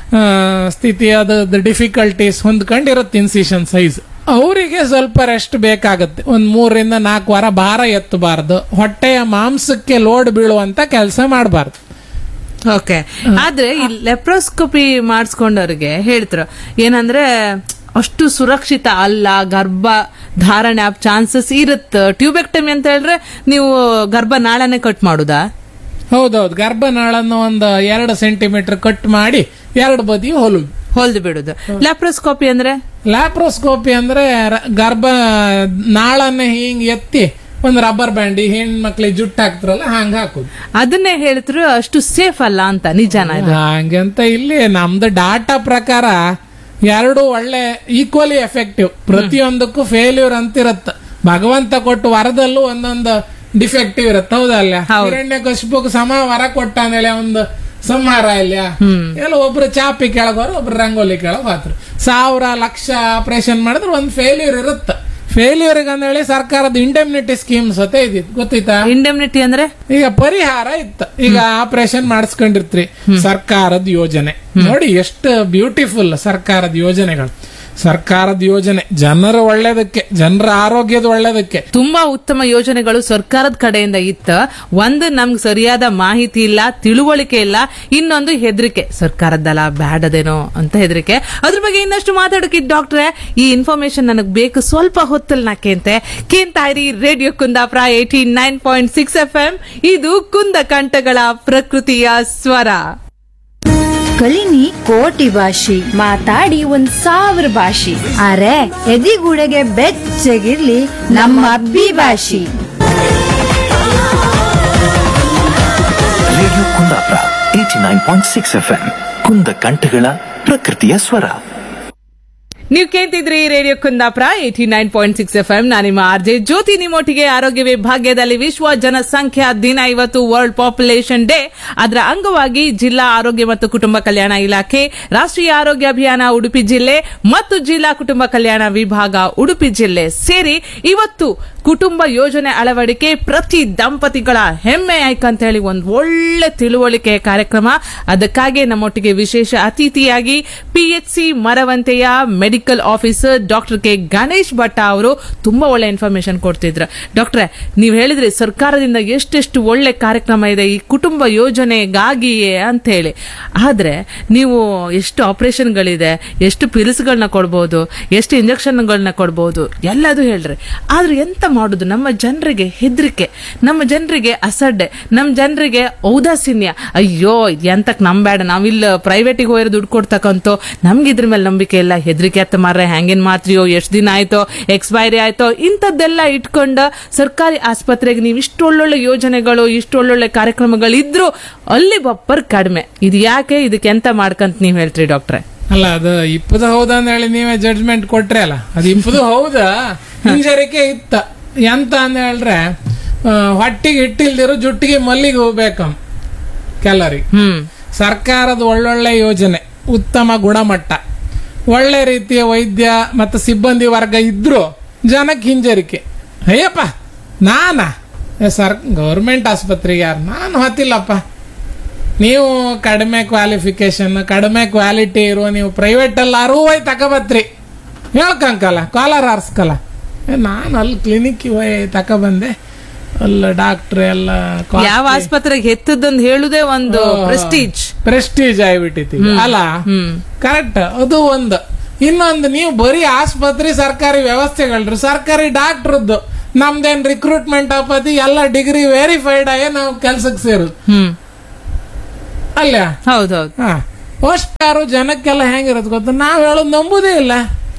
S1: ಸ್ಥಿತಿ ಅದು ಡಿಫಿಕಲ್ಟೀಸ್ ಹೊಂದ್ಕೊಂಡಿರುತ್ತೆ ಇನ್ಸಿಷನ್ ಸೈಜ್ ಅವರಿಗೆ ಸ್ವಲ್ಪ ರೆಸ್ಟ್ ಬೇಕಾಗುತ್ತೆ ಒಂದ್ ಮೂರರಿಂದ ನಾಲ್ಕು ವಾರ ಭಾರ ಎತ್ತಬಾರ್ದು ಹೊಟ್ಟೆಯ ಮಾಂಸಕ್ಕೆ ಲೋಡ್ ಬೀಳುವಂತ ಕೆಲಸ ಮಾಡಬಾರ್ದು
S2: ಓಕೆ ಆದ್ರೆ ಈ ಲೆಪ್ರೋಸ್ಕೋಪಿ ಮಾಡಿಸ್ಕೊಂಡವ್ರಿಗೆ ಹೇಳ್ತಾರೆ ಏನಂದ್ರೆ ಅಷ್ಟು ಸುರಕ್ಷಿತ ಅಲ್ಲ ಗರ್ಭ ಧಾರಣೆ ಆಪ್ ಚಾನ್ಸಸ್ ಇರುತ್ತೆ ಟ್ಯೂಬೆಕ್ಟಮಿ ಅಂತ ಹೇಳಿದ್ರೆ ನೀವು ಗರ್ಭ ನಾಳನೆ ಕಟ್ ಮಾಡುದಾ
S1: ಹೌದೌದು ಗರ್ಭನಾಳನ್ನು ಒಂದು ಎರಡು ಸೆಂಟಿಮೀಟರ್ ಕಟ್ ಮಾಡಿ ಎರಡು ಬದಿ ಹೊಲುದು
S2: ಹೊಲ್ದು ಬಿಡುದು ಲ್ಯಾಪ್ರೋಸ್ಕೋಪಿ ಅಂದ್ರೆ
S1: ಲ್ಯಾಪ್ರೋಸ್ಕೋಪಿ ಅಂದ್ರೆ ರ- ಗರ್ಭ ನಾಳನ್ನ ಹಿಂಗ್ ಎತ್ತಿ ಒಂದು ರಬ್ಬರ್ ಬ್ಯಾಂಡ್ ಹೆಣ್ಮಕ್ಳಿಗೆ ಜುಟ್ಟು ಹಾಕ್ತಾರಲ್ಲ ಹಂಗ ಹಾಕುದು
S2: ಅದನ್ನೇ ಹೇಳಿದ್ರು ಅಷ್ಟು ಸೇಫ್ ಅಲ್ಲ ಅಂತ ನಿಜಾನ ಇದು
S1: ಹಂಗಂತ ಇಲ್ಲಿ ನಮ್ದು ಡಾಟಾ ಪ್ರಕಾರ ಎರಡು ಒಳ್ಳೆ ಈಕ್ವಲಿ ಎಫೆಕ್ಟಿವ್ ಪ್ರತಿಯೊಂದಕ್ಕೂ ಫೇಲ್ಯೂರ್ ಅಂತಿರತ್ತ ಭಗವಂತ ಕೊಟ್ಟು ವರದಲ್ಲೂ ಒಂದೊಂದು ಡಿಫೆಕ್ಟಿವ್ ಇರತ್ತೆ ಹೌದಲ್ಲ ಹಿರಣ್ಯ ಕಶಿಪಕ್ಕೆ ಸಮ ವರ ಕೊಟ್ಟ ಅಂದೇಳಿ ಒಂದು ಸಂಹಾರ ಇಲ್ಲ ಎಲ್ಲ ಒಬ್ರು ಚಾಪಿ ಕೆಳಗೋರು ಒಬ್ರು ರಂಗೋಲಿ ಕೆಳಗ್ ಹೋದ್ರು ಸಾವಿರ ಲಕ್ಷ ಆಪರೇಷನ್ ಮಾಡಿದ್ರೆ ಒಂದು ಫೇಲ್ಯೂರ್ ಇರುತ್ತೆ ಫೇಲ್ಯೂರ್ ಅಂದೇಳಿ ಸರ್ಕಾರದ ಇಂಡೆಮ್ನಿಟಿ ಸ್ಕೀಮ್ಸ್ ಹೊತ್ತೆ ಇದ್ದಿತ್ತು ಗೊತ್ತಿತ್ತಾ
S2: ಇಂಡೆಮ್ನಿಟಿ ಅಂದ್ರೆ
S1: ಈಗ ಪರಿಹಾರ ಇತ್ತು ಈಗ ಆಪರೇಷನ್ ಮಾಡಿಸ್ಕೊಂಡಿರ್ತ್ರಿ ಸರ್ಕಾರದ ಯೋಜನೆ ನೋಡಿ ಎಷ್ಟು ಬ್ಯೂಟಿಫುಲ್ ಸರ್ಕಾರದ ಯೋಜನೆಗಳು ಸರ್ಕಾರದ ಯೋಜನೆ ಜನರ ಒಳ್ಳೇದಕ್ಕೆ ಜನರ ಆರೋಗ್ಯದ ಒಳ್ಳೇದಕ್ಕೆ
S2: ತುಂಬಾ ಉತ್ತಮ ಯೋಜನೆಗಳು ಸರ್ಕಾರದ ಕಡೆಯಿಂದ ಇತ್ತ ಒಂದು ನಮ್ಗೆ ಸರಿಯಾದ ಮಾಹಿತಿ ಇಲ್ಲ ತಿಳುವಳಿಕೆ ಇಲ್ಲ ಇನ್ನೊಂದು ಹೆದರಿಕೆ ಸರ್ಕಾರದ್ದಲ್ಲ ಬ್ಯಾಡದೇನೋ ಅಂತ ಹೆದರಿಕೆ ಅದ್ರ ಬಗ್ಗೆ ಇನ್ನಷ್ಟು ಮಾತಾಡೋಕೆ ಡಾಕ್ಟ್ರೆ ಈ ಇನ್ಫಾರ್ಮೇಶನ್ ನನಗೆ ಬೇಕು ಸ್ವಲ್ಪ ಹೊತ್ತಲ್ಲಿ ನಾ ಕೇಂತೆ ಕೇಂತಾ ಇರಿ radio Kundapura eighty nine point six F M ಇದು ಕುಂದ ಕಂಠಗಳ ಪ್ರಕೃತಿಯ ಸ್ವರ
S3: ಕಲಿನಿ ಕೋಟಿ ಭಾಷಿ ಮಾತಾಡಿ ಒಂದ್ ಸಾವಿರ ಭಾಷಿ ಅರೆ ಎದಿಗೂಡೆಗೆ ಬೆಚ್ಚಗಿರ್ಲಿ ನಮ್ಮ ಅಬ್ಬಿ ಭಾಷಿ
S4: radio Kundapura eighty nine point six F M ಕುಂದ ಕಂಠಗಳ ಪ್ರಕೃತಿಯ ಸ್ವರ
S2: ನೀವು ಕೇಳ್ತಿದ್ರಿ radio Kundapura eighty nine point six F M ನಾನು ನಿಮ್ಮ ಆರ್ಜೆ ಜ್ಯೋತಿ ನಿಮ್ಮೊಟ್ಟಿಗೆ ಆರೋಗ್ಯವೇ ಭಾಗ್ಯದಲ್ಲಿ ವಿಶ್ವ ಜನಸಂಖ್ಯಾ ದಿನ ಇವತ್ತು ವರ್ಲ್ಡ್ ಪಾಪ್ಯುಲೇಷನ್ ಡೇ ಅದರ ಅಂಗವಾಗಿ ಜಿಲ್ಲಾ ಆರೋಗ್ಯ ಮತ್ತು ಕುಟುಂಬ ಕಲ್ಯಾಣ ಇಲಾಖೆ ರಾಷ್ಟ್ರೀಯ ಆರೋಗ್ಯ ಅಭಿಯಾನ ಉಡುಪಿ ಜಿಲ್ಲೆ ಮತ್ತು ಜಿಲ್ಲಾ ಕುಟುಂಬ ಕಲ್ಯಾಣ ವಿಭಾಗ ಉಡುಪಿ ಜಿಲ್ಲೆ ಸೇರಿ ಇವತ್ತು ಕುಟುಂಬ ಯೋಜನೆ ಅಳವಡಿಕೆ ಪ್ರತಿ ದಂಪತಿಗಳ ಹೆಮ್ಮೆ ಆಯ್ಕ ಅಂತ ಹೇಳಿ ಒಂದು ಒಳ್ಳೆ ತಿಳುವಳಿಕೆ ಕಾರ್ಯಕ್ರಮ ಅದಕ್ಕಾಗಿ ನಮ್ಮೊಟ್ಟಿಗೆ ವಿಶೇಷ ಅತಿಥಿಯಾಗಿ ಪಿಎಚ್ಸಿ ಮರವಂತೆಯ medical officer doctor K Ganesh Bhatta ಅವರು ತುಂಬಾ ಒಳ್ಳೆ ಇನ್ಫಾರ್ಮೇಶನ್ ಕೊಡ್ತಿದ್ರು ಡಾಕ್ಟ್ರೆ ನೀವು ಹೇಳಿದ್ರಿ ಸರ್ಕಾರದಿಂದ ಎಷ್ಟೆಷ್ಟು ಒಳ್ಳೆ ಕಾರ್ಯಕ್ರಮ ಇದೆ ಈ ಕುಟುಂಬ ಯೋಜನೆಗಾಗಿಯೇ ಅಂತ ಹೇಳಿ ಆದ್ರೆ ನೀವು ಎಷ್ಟು ಆಪರೇಷನ್ಗಳಿದೆ ಎಷ್ಟು ಪಿಲ್ಸ್ಗಳನ್ನ ಕೊಡ್ಬೋದು ಎಷ್ಟು ಇಂಜೆಕ್ಷನ್ಗಳನ್ನ ಕೊಡ್ಬೋದು ಎಲ್ಲದೂ ಹೇಳ್ರಿ ಆದ್ರೆ ಎಂತ ಮಾಡುದು ನಮ್ಮ ಜನರಿಗೆ ಹೆದರಿಕೆ ನಮ್ಮ ಜನರಿಗೆ ಅಸಡ್ಡೆ ನಮ್ಮ ಜನರಿಗೆ ಔದಾಸೀನ್ಯ ಅಯ್ಯೋ ಎಂತಕ್ ನಂಬೇಡ ನಾವಿಲ್ಲ ಪ್ರೈವೇಟಿಗೆ ಹೋಗಿರೋ ದುಡ್ಡು ಕೊಡ್ತಕ್ಕಂತೋ ನಮ್ಗೆ ಇದ್ರ ಮೇಲೆ ನಂಬಿಕೆ ಇಲ್ಲ ಹೆದರಿಕೆ ಅತ್ತ ಮಾರ್ರೆ ಹ್ಯಾಂಗೇನ್ ಮಾತ್ರಿಯೋ ಎಷ್ಟು ದಿನ ಆಯ್ತೋ ಎಕ್ಸ್ಪೈರಿ ಆಯ್ತೋ ಇಂಥದ್ದೆಲ್ಲ ಇಟ್ಕೊಂಡ ಸರ್ಕಾರಿ ಆಸ್ಪತ್ರೆಗೆ ನೀವು ಇಷ್ಟು ಒಳ್ಳೊಳ್ಳೆ ಯೋಜನೆಗಳು ಇಷ್ಟು ಒಳ್ಳೊಳ್ಳೆ ಕಾರ್ಯಕ್ರಮಗಳಿದ್ರು ಅಲ್ಲಿ ಬಪ್ಪರ್ ಕಡಿಮೆ ಇದು ಯಾಕೆ ಇದಕ್ಕೆ ಎಂತ ಮಾಡ್ಕಂತ ನೀವ್ ಹೇಳ್ತೀರಿ ಡಾಕ್ಟ್ರೆ
S1: ಅಲ್ಲ ಅದು ಇಪ್ಪದು ಹೌದಾ ಅಂತ ಹೇಳಿ ನೀವೇ ಜಡ್ಜ್ಮೆಂಟ್ ಕೊಟ್ರೆ ಅಲ್ಲ ಅದು ಇಪ್ಪದು ಹೌದಾ ಹಿಂಜರಿಕೆ ಇತ್ತ ಎಂತ ಅಂತ ಹೇಳ್ರೆ ಆ, ಹೊಟ್ಟಿಗೆ ಇಟ್ಟಿಲ್ದಿರೋ ಜುಟ್ಟಿಗೆ ಮಲ್ಲಿಗೆ ಹೋಗ್ಬೇಕಂ ಕೆಲರಿಗೆ
S2: ಹ್ಮ್
S1: ಸರ್ಕಾರದ ಒಳ್ಳೊಳ್ಳೆ ಯೋಜನೆ ಉತ್ತಮ ಗುಣಮಟ್ಟ ಒಳ್ಳೆ ರೀತಿಯ ವೈದ್ಯ ಮತ್ತು ಸಿಬ್ಬಂದಿ ವರ್ಗ ಇದ್ರು ಜನಕ್ಕೆ ಹಿಂಜರಿಕೆ ಅಯ್ಯಪ್ಪ ನಾನಾ ಏ ಸರ್ ಗೌರ್ಮೆಂಟ್ ಆಸ್ಪತ್ರೆಗೆ ಯಾರು ನಾನು ಹತ್ತಿಲ್ಲಪ್ಪ ನೀವು ಕಡಿಮೆ ಕ್ವಾಲಿಫಿಕೇಶನ್ ಕಡಿಮೆ ಕ್ವಾಲಿಟಿ ಇರುವ ನೀವು ಪ್ರೈವೇಟ್ ಅಲ್ಲಿ ಅರುವೈ ತಗೋಬತ್ರಿ ಹೇಳ್ಕಂಕಲ್ಲ ಕಾಲರ್ ಆರ್ಸ್ಕಲ್ಲ ನಾನು ಅಲ್ಲಿ ಕ್ಲಿನಿಕ್ ಹೋಗಿ ತಕೊಬಂದೆ ಅಲ್ಲ ಡಾಕ್ಟ್ರ್ ಎಲ್ಲ
S2: ಯಾವ ಆಸ್ಪತ್ರೆಗೆ ಹೆತ್ತದೊಂದು ಹೇಳುದೇ ಒಂದು ಪ್ರೆಸ್ಟೀಜ್
S1: ಪ್ರೆಸ್ಟೀಜ್ ಆಗಿಬಿಟ್ಟಿತಿ ಅಲ್ಲ ಕರೆಕ್ಟ್ ಅದು ಒಂದು ಇನ್ನೊಂದು ನೀವು ಬರೀ ಆಸ್ಪತ್ರೆ ಸರ್ಕಾರಿ ವ್ಯವಸ್ಥೆಗಳ್ರಿ ಸರ್ಕಾರಿ ಡಾಕ್ಟ್ರದ್ದು ನಮ್ದೇನ್ ರಿಕ್ರೂಟ್ಮೆಂಟ್ ಆಪತಿ ಎಲ್ಲ ಡಿಗ್ರಿ ವೆರಿಫೈಡ್ ಆಗಿ ನಾವು ಕೆಲ್ಸಕ್ಕೆ ಸೇರುದು
S2: ಹ್ಮ್
S1: ಅಲ್ಲ
S2: ಹೌದೌದು
S1: ಹಾ ಅಷ್ಟಾರು ಜನಕ್ಕೆಲ್ಲ ಹೆಂಗಿರೋದು ಗೊತ್ತಾ ನಾವ್ ಹೇಳೋದು ನಂಬುದೇ ಇಲ್ಲ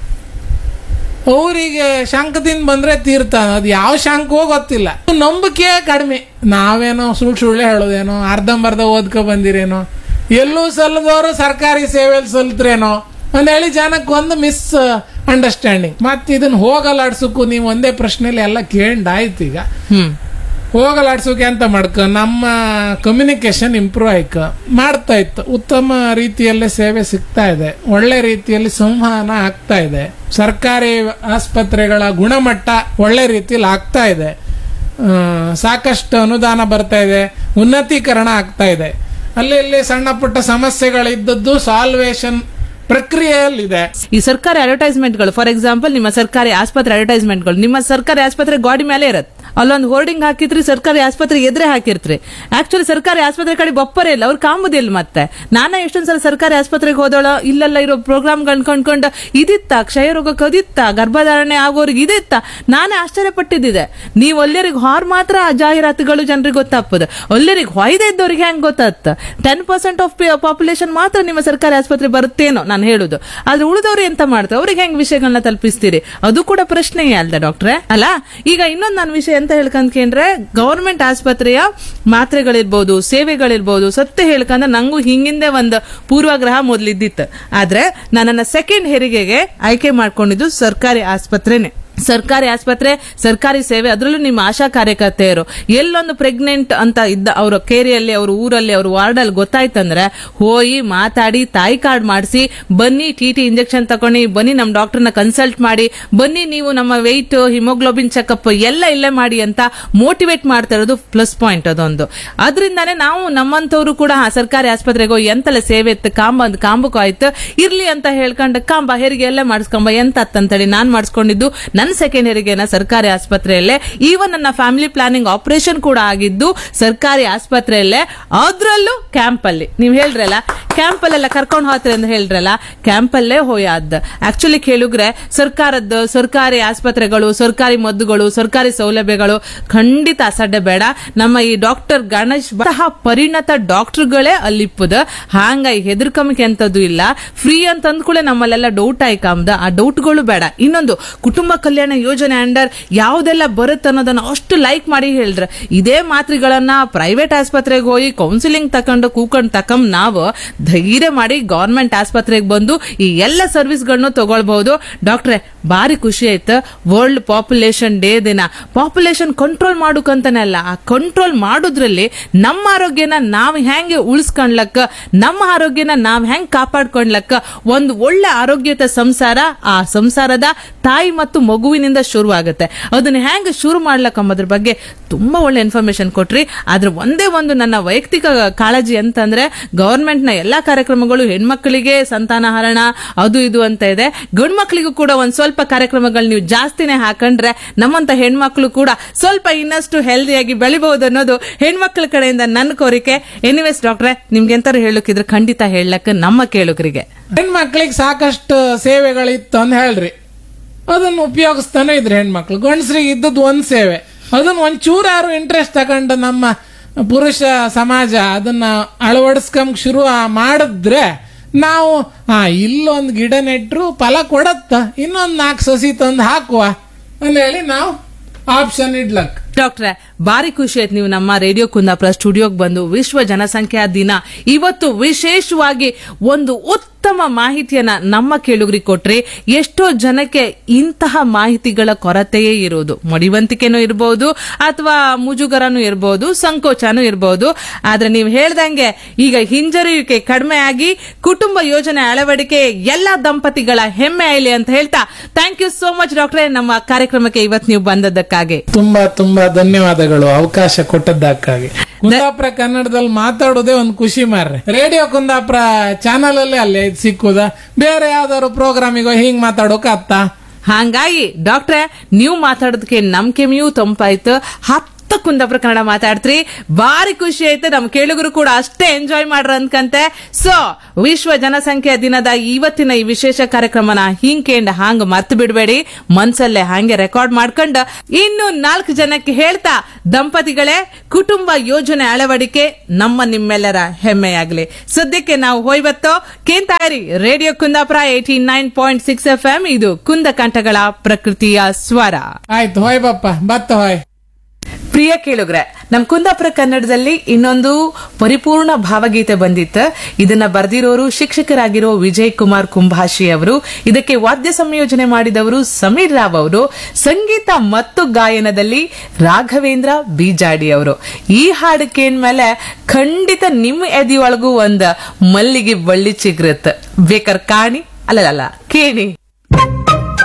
S1: ಅವರಿಗೆ ಶಂಕದಿಂದ ಬಂದ್ರೆ ತೀರ್ತಾನ ಅದು ಯಾವ ಶಂಕವೋ ಗೊತ್ತಿಲ್ಲ ನಂಬಿಕೆ ಕಡಿಮೆ ನಾವೇನೋ ಸುಳ್ಳು ಸುಳ್ಳೆ ಹೇಳೋದೇನೋ ಅರ್ಧಂಬರ್ಧ ಓದ್ಕೊ ಬಂದಿರೇನೋ ಎಲ್ಲೂ ಸಲ್ಲದವರು ಸರ್ಕಾರಿ ಸೇವೆಯಲ್ಲಿ ಸಲ್ತ್ರೇನೋ ಅಂತ ಹೇಳಿ ಜನಕ್ಕೆ ಒಂದು ಮಿಸ್ ಅಂಡರ್ಸ್ಟ್ಯಾಂಡಿಂಗ್ ಮತ್ತೆ ಇದನ್ನ ಹೋಗಲಾಡ್ಸಕ್ಕೂ ನೀವು ಒಂದೇ ಪ್ರಶ್ನೆಯಲ್ಲಿ ಎಲ್ಲ ಕೇಂಡಾಯ್ತು ಈಗ
S2: ಹ್ಮ್
S1: ಹೋಗಲಾಡ್ಸೋಕೆ ಅಂತ ಮಾಡ್ಕ ನಮ್ಮ ಕಮ್ಯುನಿಕೇಶನ್ ಇಂಪ್ರೂವ್ ಆಯ್ಕ ಮಾಡ್ತಾ ಇತ್ತು ಉತ್ತಮ ರೀತಿಯಲ್ಲೇ ಸೇವೆ ಸಿಗ್ತಾ ಇದೆ ಒಳ್ಳೆ ರೀತಿಯಲ್ಲಿ ಸಂವಹನ ಆಗ್ತಾ ಇದೆ ಸರ್ಕಾರಿ ಆಸ್ಪತ್ರೆಗಳ ಗುಣಮಟ್ಟ ಒಳ್ಳೆ ರೀತಿಯಲ್ಲಿ ಆಗ್ತಾ ಇದೆ ಆ, ಸಾಕಷ್ಟು ಅನುದಾನ ಬರ್ತಾ ಇದೆ ಉನ್ನತೀಕರಣ ಆಗ್ತಾ ಇದೆ ಅಲ್ಲಿ ಇಲ್ಲಿ ಸಣ್ಣ ಪುಟ್ಟ ಸಮಸ್ಯೆಗಳಿದ್ದದ್ದು ಸಾಲ್ವೇಷನ್ ಪ್ರಕ್ರಿಯೆಯಲ್ಲಿದೆ
S2: ಈ ಸರ್ಕಾರಿ ಅಡ್ವರ್ಟೈಸ್ಮೆಂಟ್ಗಳು ಫಾರ್ ಎಕ್ಸಾಂಪಲ್ ನಿಮ್ಮ ಸರ್ಕಾರಿ ಆಸ್ಪತ್ರೆ ಅಡ್ವರ್ಟೈಸ್ಮೆಂಟ್ಗಳು ನಿಮ್ಮ ಸರ್ಕಾರಿ ಆಸ್ಪತ್ರೆ ಗಾಡಿ ಮೇಲೆ ಇರತ್ತೆ ಅಲ್ಲೊಂದು ಹೋರ್ಡಿಂಗ್ ಹಾಕಿದ್ರಿ ಸರ್ಕಾರಿ ಆಸ್ಪತ್ರೆ ಎದುರೇ ಹಾಕಿರ್ತ್ರಿ ಆಕ್ಚುಲಿ ಸರ್ಕಾರಿ ಆಸ್ಪತ್ರೆ ಕಡೆ ಬಪ್ಪರೇ ಇಲ್ಲ ಅವ್ರು ಕಾಂಬುದಿಲ್ಲ ಮತ್ತೆ ನಾನೇ ಎಷ್ಟೊಂದ್ ಸಲ ಸರ್ಕಾರಿ ಆಸ್ಪತ್ರೆಗೆ ಹೋದೋಳ ಇಲ್ಲೆಲ್ಲ ಇರೋ ಪ್ರೋಗ್ರಾಮ್ಗಳನ್ನ ಕಂಡ್ಕೊಂಡು ಇದಿತ್ತ ಕ್ಷಯ ರೋಗಕ್ಕೆ ಅದಿತ್ತ ಗರ್ಭಧಾರಣೆ ಆಗೋರಿಗೆ ಇದಿತ್ತ ನಾನೇ ಆಶ್ಚರ್ಯಪಟ್ಟಿದ್ದಿದೆ ನೀವು ಅಲ್ಲಿಯರಿಗೆ ಹಾರ್ ಮಾತ್ರ ಆ ಜಾಹೀರಾತುಗಳು ಜನರಿಗೆ ಗೊತ್ತಾಗ್ತದೆ ಅಲ್ಲಿಯರಿಗೆ ಹೊಯ್ದೆ ಇದ್ದವ್ರಿಗೆ ಹೆಂಗ್ ಗೊತ್ತಾಗ್ತ ಟೆನ್ ಪರ್ಸೆಂಟ್ ಆಫ್ ಪಾಪ್ಯುಲೇಷನ್ ಮಾತ್ರ ನಿಮ್ಮ ಸರ್ಕಾರಿ ಆಸ್ಪತ್ರೆ ಬರುತ್ತೇನೋ ನಾನು ಹೇಳುದು ಆದ್ರೆ ಉಳಿದವ್ರು ಎಂತ ಮಾಡ್ತಾರೆ ಅವ್ರಿಗೆ ಹೆಂಗ್ ವಿಷಯಗಳನ್ನ ತಲುಪಿಸ್ತೀರಿ ಅದು ಕೂಡ ಪ್ರಶ್ನೆಯೇ ಅಲ್ದ ಡಾಕ್ಟ್ರೆ ಅಲ್ಲ ಈಗ ಇನ್ನೊಂದು ನಾನು ವಿಷಯ ಎಂತ ಹೇಳ್ಕಂದ್ರೆ ಗವರ್ಮೆಂಟ್ ಆಸ್ಪತ್ರೆಯ ಮಾತ್ರೆಗಳಿರ್ಬೋದು ಸೇವೆಗಳಿರ್ಬೋದು ಸತ್ಯ ಹೇಳ್ಕಂದ್ರೆ ನಂಗೂ ಹಿಂಗಿಂದೆ ಒಂದು ಪೂರ್ವಗ್ರಹ ಮೊದ್ಲಿದ್ದಿತ್ತು ಆದ್ರೆ ನನ್ನ ಸೆಕೆಂಡ್ ಹೆರಿಗೆಗೆ ಆಯ್ಕೆ ಮಾಡ್ಕೊಂಡಿದ್ದು ಸರ್ಕಾರಿ ಆಸ್ಪತ್ರೆನೆ ಸರ್ಕಾರಿ ಆಸ್ಪತ್ರೆ ಸರ್ಕಾರಿ ಸೇವೆ ಅದರಲ್ಲೂ ನಿಮ್ಮ ಆಶಾ ಕಾರ್ಯಕರ್ತೆಯರು ಎಲ್ಲೊಂದು ಪ್ರೆಗ್ನೆಂಟ್ ಅಂತ ಇದ್ದ ಅವರ ಕೇರಿಯಲ್ಲಿ ಅವ್ರ ಊರಲ್ಲಿ ಅವ್ರ ವಾರ್ಡಲ್ಲಿ ಗೊತ್ತಾಯ್ತಂದ್ರೆ ಹೋಗಿ ಮಾತಾಡಿ ತಾಯಿ ಕಾರ್ಡ್ ಮಾಡಿಸಿ ಬನ್ನಿ ಟಿ ಟಿ ಇಂಜೆಕ್ಷನ್ ತಗೊಂಡು ಬನ್ನಿ ನಮ್ಮ ಡಾಕ್ಟರ್ನ ಕನ್ಸಲ್ಟ್ ಮಾಡಿ ಬನ್ನಿ ನೀವು ನಮ್ಮ ವೆಯ್ಟ್ ಹಿಮೋಗ್ಲೋಬಿನ್ ಚೆಕಪ್ ಎಲ್ಲ ಇಲ್ಲೇ ಮಾಡಿ ಅಂತ ಮೋಟಿವೇಟ್ ಮಾಡ್ತಾ ಇರೋದು ಪ್ಲಸ್ ಪಾಯಿಂಟ್ ಅದೊಂದು ಅದರಿಂದಾನೇ ನಾವು ನಮ್ಮಂತವ್ರು ಕೂಡ ಹಾ, ಸರ್ಕಾರಿ ಆಸ್ಪತ್ರೆಗೆ ಹೋಗಿ ಎಂತೆಲ್ಲ ಸೇವೆ ಇತ್ತು ಕಾಂಬ ಅಂದ್ ಕಾಂಬಕ್ಕೂ ಆಯ್ತು ಇರ್ಲಿ ಅಂತ ಹೇಳ್ಕೊಂಡು ಕಾಂಬ ಹೆರಿಗೆ ಎಲ್ಲ ಮಾಡಿಸ್ಕೊಂಬ ಎಂತ ಅಂತೇಳಿ ನಾನ್ ಮಾಡಿಸ್ಕೊಂಡಿದ್ದು ನನ್ನ ಸೆಕೆಂಡ್ ಹೆರಿಗೆನ ಸರ್ಕಾರಿ ಆಸ್ಪತ್ರೆಯಲ್ಲೇ ಈವನ್ ನನ್ನ ಫ್ಯಾಮಿಲಿ ಪ್ಲಾನಿಂಗ್ ಆಪರೇಷನ್ ಕೂಡ ಆಗಿದ್ದು ಸರ್ಕಾರಿ ಆಸ್ಪತ್ರೆಯಲ್ಲೇ ಅದ್ರಲ್ಲೂ ಕ್ಯಾಂಪ್ ಅಲ್ಲಿ ನೀವ್ ಹೇಳ್ರಲ್ಲ ಕ್ಯಾಂಪ್ ಅಲ್ಲೆಲ್ಲ ಕರ್ಕೊಂಡು ಹೋಗ್ತಾರೆ ಅಂತ ಹೇಳ್ರಲ್ಲ ಕ್ಯಾಂಪ್ ಅಲ್ಲೇ ಹೋಯಾದ್ ಆಕ್ಚುಲಿ ಕೇಳುಗ್ರೆ ಸರ್ಕಾರದ ಸರ್ಕಾರಿ ಆಸ್ಪತ್ರೆಗಳು ಸರ್ಕಾರಿ ಮದ್ದುಗಳು ಸರ್ಕಾರಿ ಸೌಲಭ್ಯಗಳು ಖಂಡಿತ ಅಸಡ್ಡೆ ಬೇಡ ನಮ್ಮ ಈ ಡಾಕ್ಟರ್ ಗಣೇಶ್ ಬರಹ ಪರಿಣತ ಡಾಕ್ಟರ್ಗಳೇ ಅಲ್ಲಿಪ್ಪದ ಹಾಂಗಾಗಿ ಹೆದರ್ಕಮಿಕೆ ಅಂತದ್ದು ಇಲ್ಲ ಫ್ರೀ ಅಂತ ಅಂದ್ಕೂಳೆ ನಮ್ಮಲ್ಲೆಲ್ಲ ಡೌಟ್ ಆಯ್ಕಾಮ್ದ ಆ ಡೌಟ್ಗಳು ಬೇಡ ಇನ್ನೊಂದು ಕುಟುಂಬ ಕಲ್ಯಾಣ ಯೋಜನೆ ಅಂಡರ್ ಯಾವ್ದೆಲ್ಲ ಬರುತ್ತೆ ಅನ್ನೋದನ್ನ ಅಷ್ಟು ಲೈಕ್ ಮಾಡಿ ಹೇಳ್ರ ಇದೇ ಮಾತ್ರೆಗಳನ್ನ ಪ್ರೈವೇಟ್ ಆಸ್ಪತ್ರೆಗೆ ಹೋಗಿ ಕೌನ್ಸಿಲಿಂಗ್ ತಕೊಂಡು ಕೂಕೊಂಡ್ ತಕೊಂಡ್ ನಾವು ಧೈರ್ಯ ಮಾಡಿ ಗವರ್ಮೆಂಟ್ ಆಸ್ಪತ್ರೆಗೆ ಬಂದು ಈ ಎಲ್ಲ ಸರ್ವಿಸ್ಗಳನ್ನು ತಗೊಳ್ಬಹುದು ಡಾಕ್ಟ್ರೆ ಬಾರಿ ಖುಷಿ ಆಯ್ತು ವರ್ಲ್ಡ್ ಪಾಪ್ಯುಲೇಷನ್ ಡೇ ದಿನ ಪಾಪ್ಯುಲೇಷನ್ ಕಂಟ್ರೋಲ್ ಮಾಡೋಕಂತಾನೆ ಅಲ್ಲ ಆ ಕಂಟ್ರೋಲ್ ಮಾಡೋದ್ರಲ್ಲಿ ನಮ್ಮ ಆರೋಗ್ಯನ ನಾವ್ ಹೆಂಗೆ ಉಳಿಸ್ಕೊಂಡ್ಲಕ್ಕ ನಮ್ಮ ಆರೋಗ್ಯನ ನಾವ್ ಹೆಂಗ್ ಕಾಪಾಡ್ಕೊಂಡ್ಲಕ್ಕ ಒಂದು ಒಳ್ಳೆ ಆರೋಗ್ಯದ ಸಂಸಾರ ಆ ಸಂಸಾರದ ತಾಯಿ ಮತ್ತು ಮಗುವಿನಿಂದ ಶುರು ಆಗುತ್ತೆ ಅದನ್ನ ಹೆಂಗ್ ಶುರು ಮಾಡ್ಲಕ್ಕ ಅನ್ನೋದ್ರ ಬಗ್ಗೆ ತುಂಬಾ ಒಳ್ಳೆ ಇನ್ಫಾರ್ಮೇಶನ್ ಕೊಟ್ರಿ ಆದ್ರೆ ಒಂದೇ ಒಂದು ನನ್ನ ವೈಯಕ್ತಿಕ ಕಾಳಜಿ ಅಂತಂದ್ರೆ ಗವರ್ಮೆಂಟ್ ನ ಎಲ್ಲಾ ಕಾರ್ಯಕ್ರಮಗಳು ಹೆಣ್ಮಕ್ಳಿಗೆ ಸಂತಾನಹರಣ ಅದು ಇದು ಅಂತ ಇದೆ ಗಂಡ್ ಮಕ್ಳಿಗೂ ಕೂಡ ಒಂದ್ ಸ್ವಲ್ಪ ಕಾರ್ಯಕ್ರಮಗಳು ನೀವು ಜಾಸ್ತಿನೇ ಹಾಕೊಂಡ್ರೆ ನಮ್ಮಂತ ಹೆಣ್ಮಕ್ಳು ಕೂಡ ಸ್ವಲ್ಪ ಇನ್ನಷ್ಟು ಹೆಲ್ದಿಯಾಗಿ ಬೆಳಿಬಹುದು ಅನ್ನೋದು ಹೆಣ್ಮಕ್ಳ ಕಡೆಯಿಂದ ನನ್ನ ಕೋರಿಕೆ ಎನಿವೇಸ್ ಡಾಕ್ಟ್ರೆ ನಿಮ್ಗೆ ಎಂತಾರು ಹೇಳಕ್ಕಿದ್ರೆ ಖಂಡಿತ ಹೇಳಕ್ ನಮ್ಮ ಕೇಳುಗರಿಗೆ
S1: ಹೆಣ್ಮಕ್ಳಿಗೆ ಸಾಕಷ್ಟು ಸೇವೆಗಳಿತ್ತು ಅಂತ ಹೇಳ್ರಿ ಅದನ್ನ ಉಪಯೋಗಿಸ್ತಾನೆ ಇದ್ರು ಹೆಣ್ಮಕ್ಳು ಗಂಡಸ್ರಿಗೆ ಇದ್ದದ್ದು ಒಂದ್ ಸೇವೆ ಅದನ್ನ ಒಂಚೂರಾರು ಇಂಟ್ರೆಸ್ಟ್ ತಗೊಂಡು ನಮ್ಮ ಪುರುಷ ಸಮಾಜ ಅದನ್ನ ಅಳವಡಿಸ್ಕೊಂಡ್ ಶುರು ಮಾಡಿದ್ರೆ ನಾವು ಆ ಇಲ್ಲೊಂದು ಗಿಡ ನೆಟ್ರು ಫಲ ಕೊಡತ್ತ ಇನ್ನೊಂದ್ ನಾಲ್ಕು ಸಸಿ ತಂದು ಹಾಕುವ ಅಂತ ಹೇಳಿ ನಾವು ಆಪ್ಷನ್ ಇಡ್ಲಕ್
S2: ಡಾಕ್ಟ್ರೆ ಬಾರಿ ಖುಷಿ ಆಯ್ತು ನೀವು ನಮ್ಮ ರೇಡಿಯೋ ಕುಂದಾಪುರ ಸ್ಟುಡಿಯೋಗೆ ಬಂದು ವಿಶ್ವ ಜನಸಂಖ್ಯಾ ದಿನ ಇವತ್ತು ವಿಶೇಷವಾಗಿ ಒಂದು ಉತ್ತಮ ಮಾಹಿತಿಯನ್ನ ನಮ್ಮ ಕೇಳುಗರಿಗೆ ಕೊಟ್ರಿ ಎಷ್ಟೋ ಜನಕ್ಕೆ ಇಂತಹ ಮಾಹಿತಿಗಳ ಕೊರತೆಯೇ ಇರೋದು ಮಡಿವಂತಿಕೆನೂ ಇರಬಹುದು ಅಥವಾ ಮುಜುಗರನೂ ಇರಬಹುದು ಸಂಕೋಚನೂ ಇರಬಹುದು ಆದ್ರೆ ನೀವು ಹೇಳ್ದಂಗೆ ಈಗ ಹಿಂಜರಿಯುವಿಕೆ ಕಡಿಮೆ ಆಗಿ ಕುಟುಂಬ ಯೋಜನೆ ಅಳವಡಿಕೆ ಎಲ್ಲಾ ದಂಪತಿಗಳ ಹೆಮ್ಮೆ ಆಯ್ಲಿ ಅಂತ ಹೇಳ್ತಾ ಥ್ಯಾಂಕ್ ಯು ಸೋ ಮಚ್ ಡಾಕ್ಟ್ರೆ ನಮ್ಮ ಕಾರ್ಯಕ್ರಮಕ್ಕೆ ಇವತ್ತು ನೀವು ಬಂದದ್ದಕ್ಕಾಗಿ
S1: ತುಂಬಾ ತುಂಬಾ ಧನ್ಯವಾದಗಳು ಅವಕಾಶ ಕೊಟ್ಟದ್ದಕ್ಕಾಗಿ ಕುಂದಾಪುರ ಕನ್ನಡದಲ್ಲಿ ಮಾತಾಡೋದೇ ಒಂದು ಖುಷಿ ಮಾರ್ರೆ ರೇಡಿಯೋ ಕುಂದಾಪುರ ಚಾನಲ್ ಅಲ್ಲೇ ಅಲ್ಲೇ ಇದು ಸಿಕ್ಕುದ ಬೇರೆ ಯಾವ್ದಾದ್ರು ಪ್ರೋಗ್ರಾಮಿಗೋ ಹಿಂಗ್ ಮಾತಾಡೋಕ ಅತ್ತ
S2: ಹಂಗಾಗಿ ಡಾಕ್ಟ್ರೆ ನೀವು ಮಾತಾಡೋದಕ್ಕೆ ನಮ್ ಕೆಮಿಯೂ ತಂಪಾಯ್ತು ಹತ್ತು ಕುಂದಾಪುರ ಕನ್ನಡ ಮಾತಾಡ್ತ್ರಿ ಭಾರಿ ಖುಷಿ ಆಯ್ತು ನಮ್ ಕೇಳುಗರು ಕೂಡ ಅಷ್ಟೇ ಎಂಜಾಯ್ ಮಾಡ್ರ ಅನ್ಕಂತೆ ಸೊ ವಿಶ್ವ ಜನಸಂಖ್ಯಾ ದಿನದ ಇವತ್ತಿನ ಈ ವಿಶೇಷ ಕಾರ್ಯಕ್ರಮನ ಹಿಂಕೇಂಡ್ ಹಾಂಗ್ ಮರ್ತು ಬಿಡಬೇಡಿ ಮನ್ಸಲ್ಲೇ ಹಾಗೆ ರೆಕಾರ್ಡ್ ಮಾಡ್ಕೊಂಡು ಇನ್ನು ನಾಲ್ಕು ಜನಕ್ಕೆ ಹೇಳ್ತಾ ದಂಪತಿಗಳೇ ಕುಟುಂಬ ಯೋಜನೆ ಅಳವಡಿಕೆ ನಮ್ಮ ನಿಮ್ಮೆಲ್ಲರ ಹೆಮ್ಮೆಯಾಗ್ಲಿ ಸದ್ಯಕ್ಕೆ ನಾವು ಹೋಯ್ವತ್ತೋ ಕೇಂತಾರಿ radio Kundapura eighty nine point six F M ಇದು ಕುಂದ ಕಂಠಗಳ ಪ್ರಕೃತಿಯ ಸ್ವರ
S1: ಆಯ್ತು ಹೋಯ್ ಬಪ್ಪ ಬತ್ತ ಹೋಯ್
S2: ಪ್ರಿಯ ಕೇಳುಗ್ರೆ ನಮ್ ಕುಂದಾಪುರ ಕನ್ನಡದಲ್ಲಿ ಇನ್ನೊಂದು ಪರಿಪೂರ್ಣ ಭಾವಗೀತೆ ಬಂದಿತ್ತು ಇದನ್ನ ಬರೆದಿರೋರು ಶಿಕ್ಷಕರಾಗಿರೋ ವಿಜಯ್ ಕುಮಾರ್ ಕುಂಭಾಷಿ ಅವರು ಇದಕ್ಕೆ ವಾದ್ಯ ಸಂಯೋಜನೆ ಮಾಡಿದವರು ಸಮೀರ್ ರಾವ್ ಅವರು ಸಂಗೀತ ಮತ್ತು ಗಾಯನದಲ್ಲಿ ರಾಘವೇಂದ್ರ ಬೀಜಾಡಿ ಅವರು ಈ ಹಾಡು ಕೇಳ್ಮೇಲೆ ಖಂಡಿತ ನಿಮ್ಮ ಎದಿಯೊಳಗೂ ಒಂದ್ ಮಲ್ಲಿಗೆ ಬಳ್ಳಿ ಚಿಗ್ರತ್ ಬೇಕರ್ ಕಾಣಿ ಅಲ್ಲಲ್ಲ ಕೇಣಿ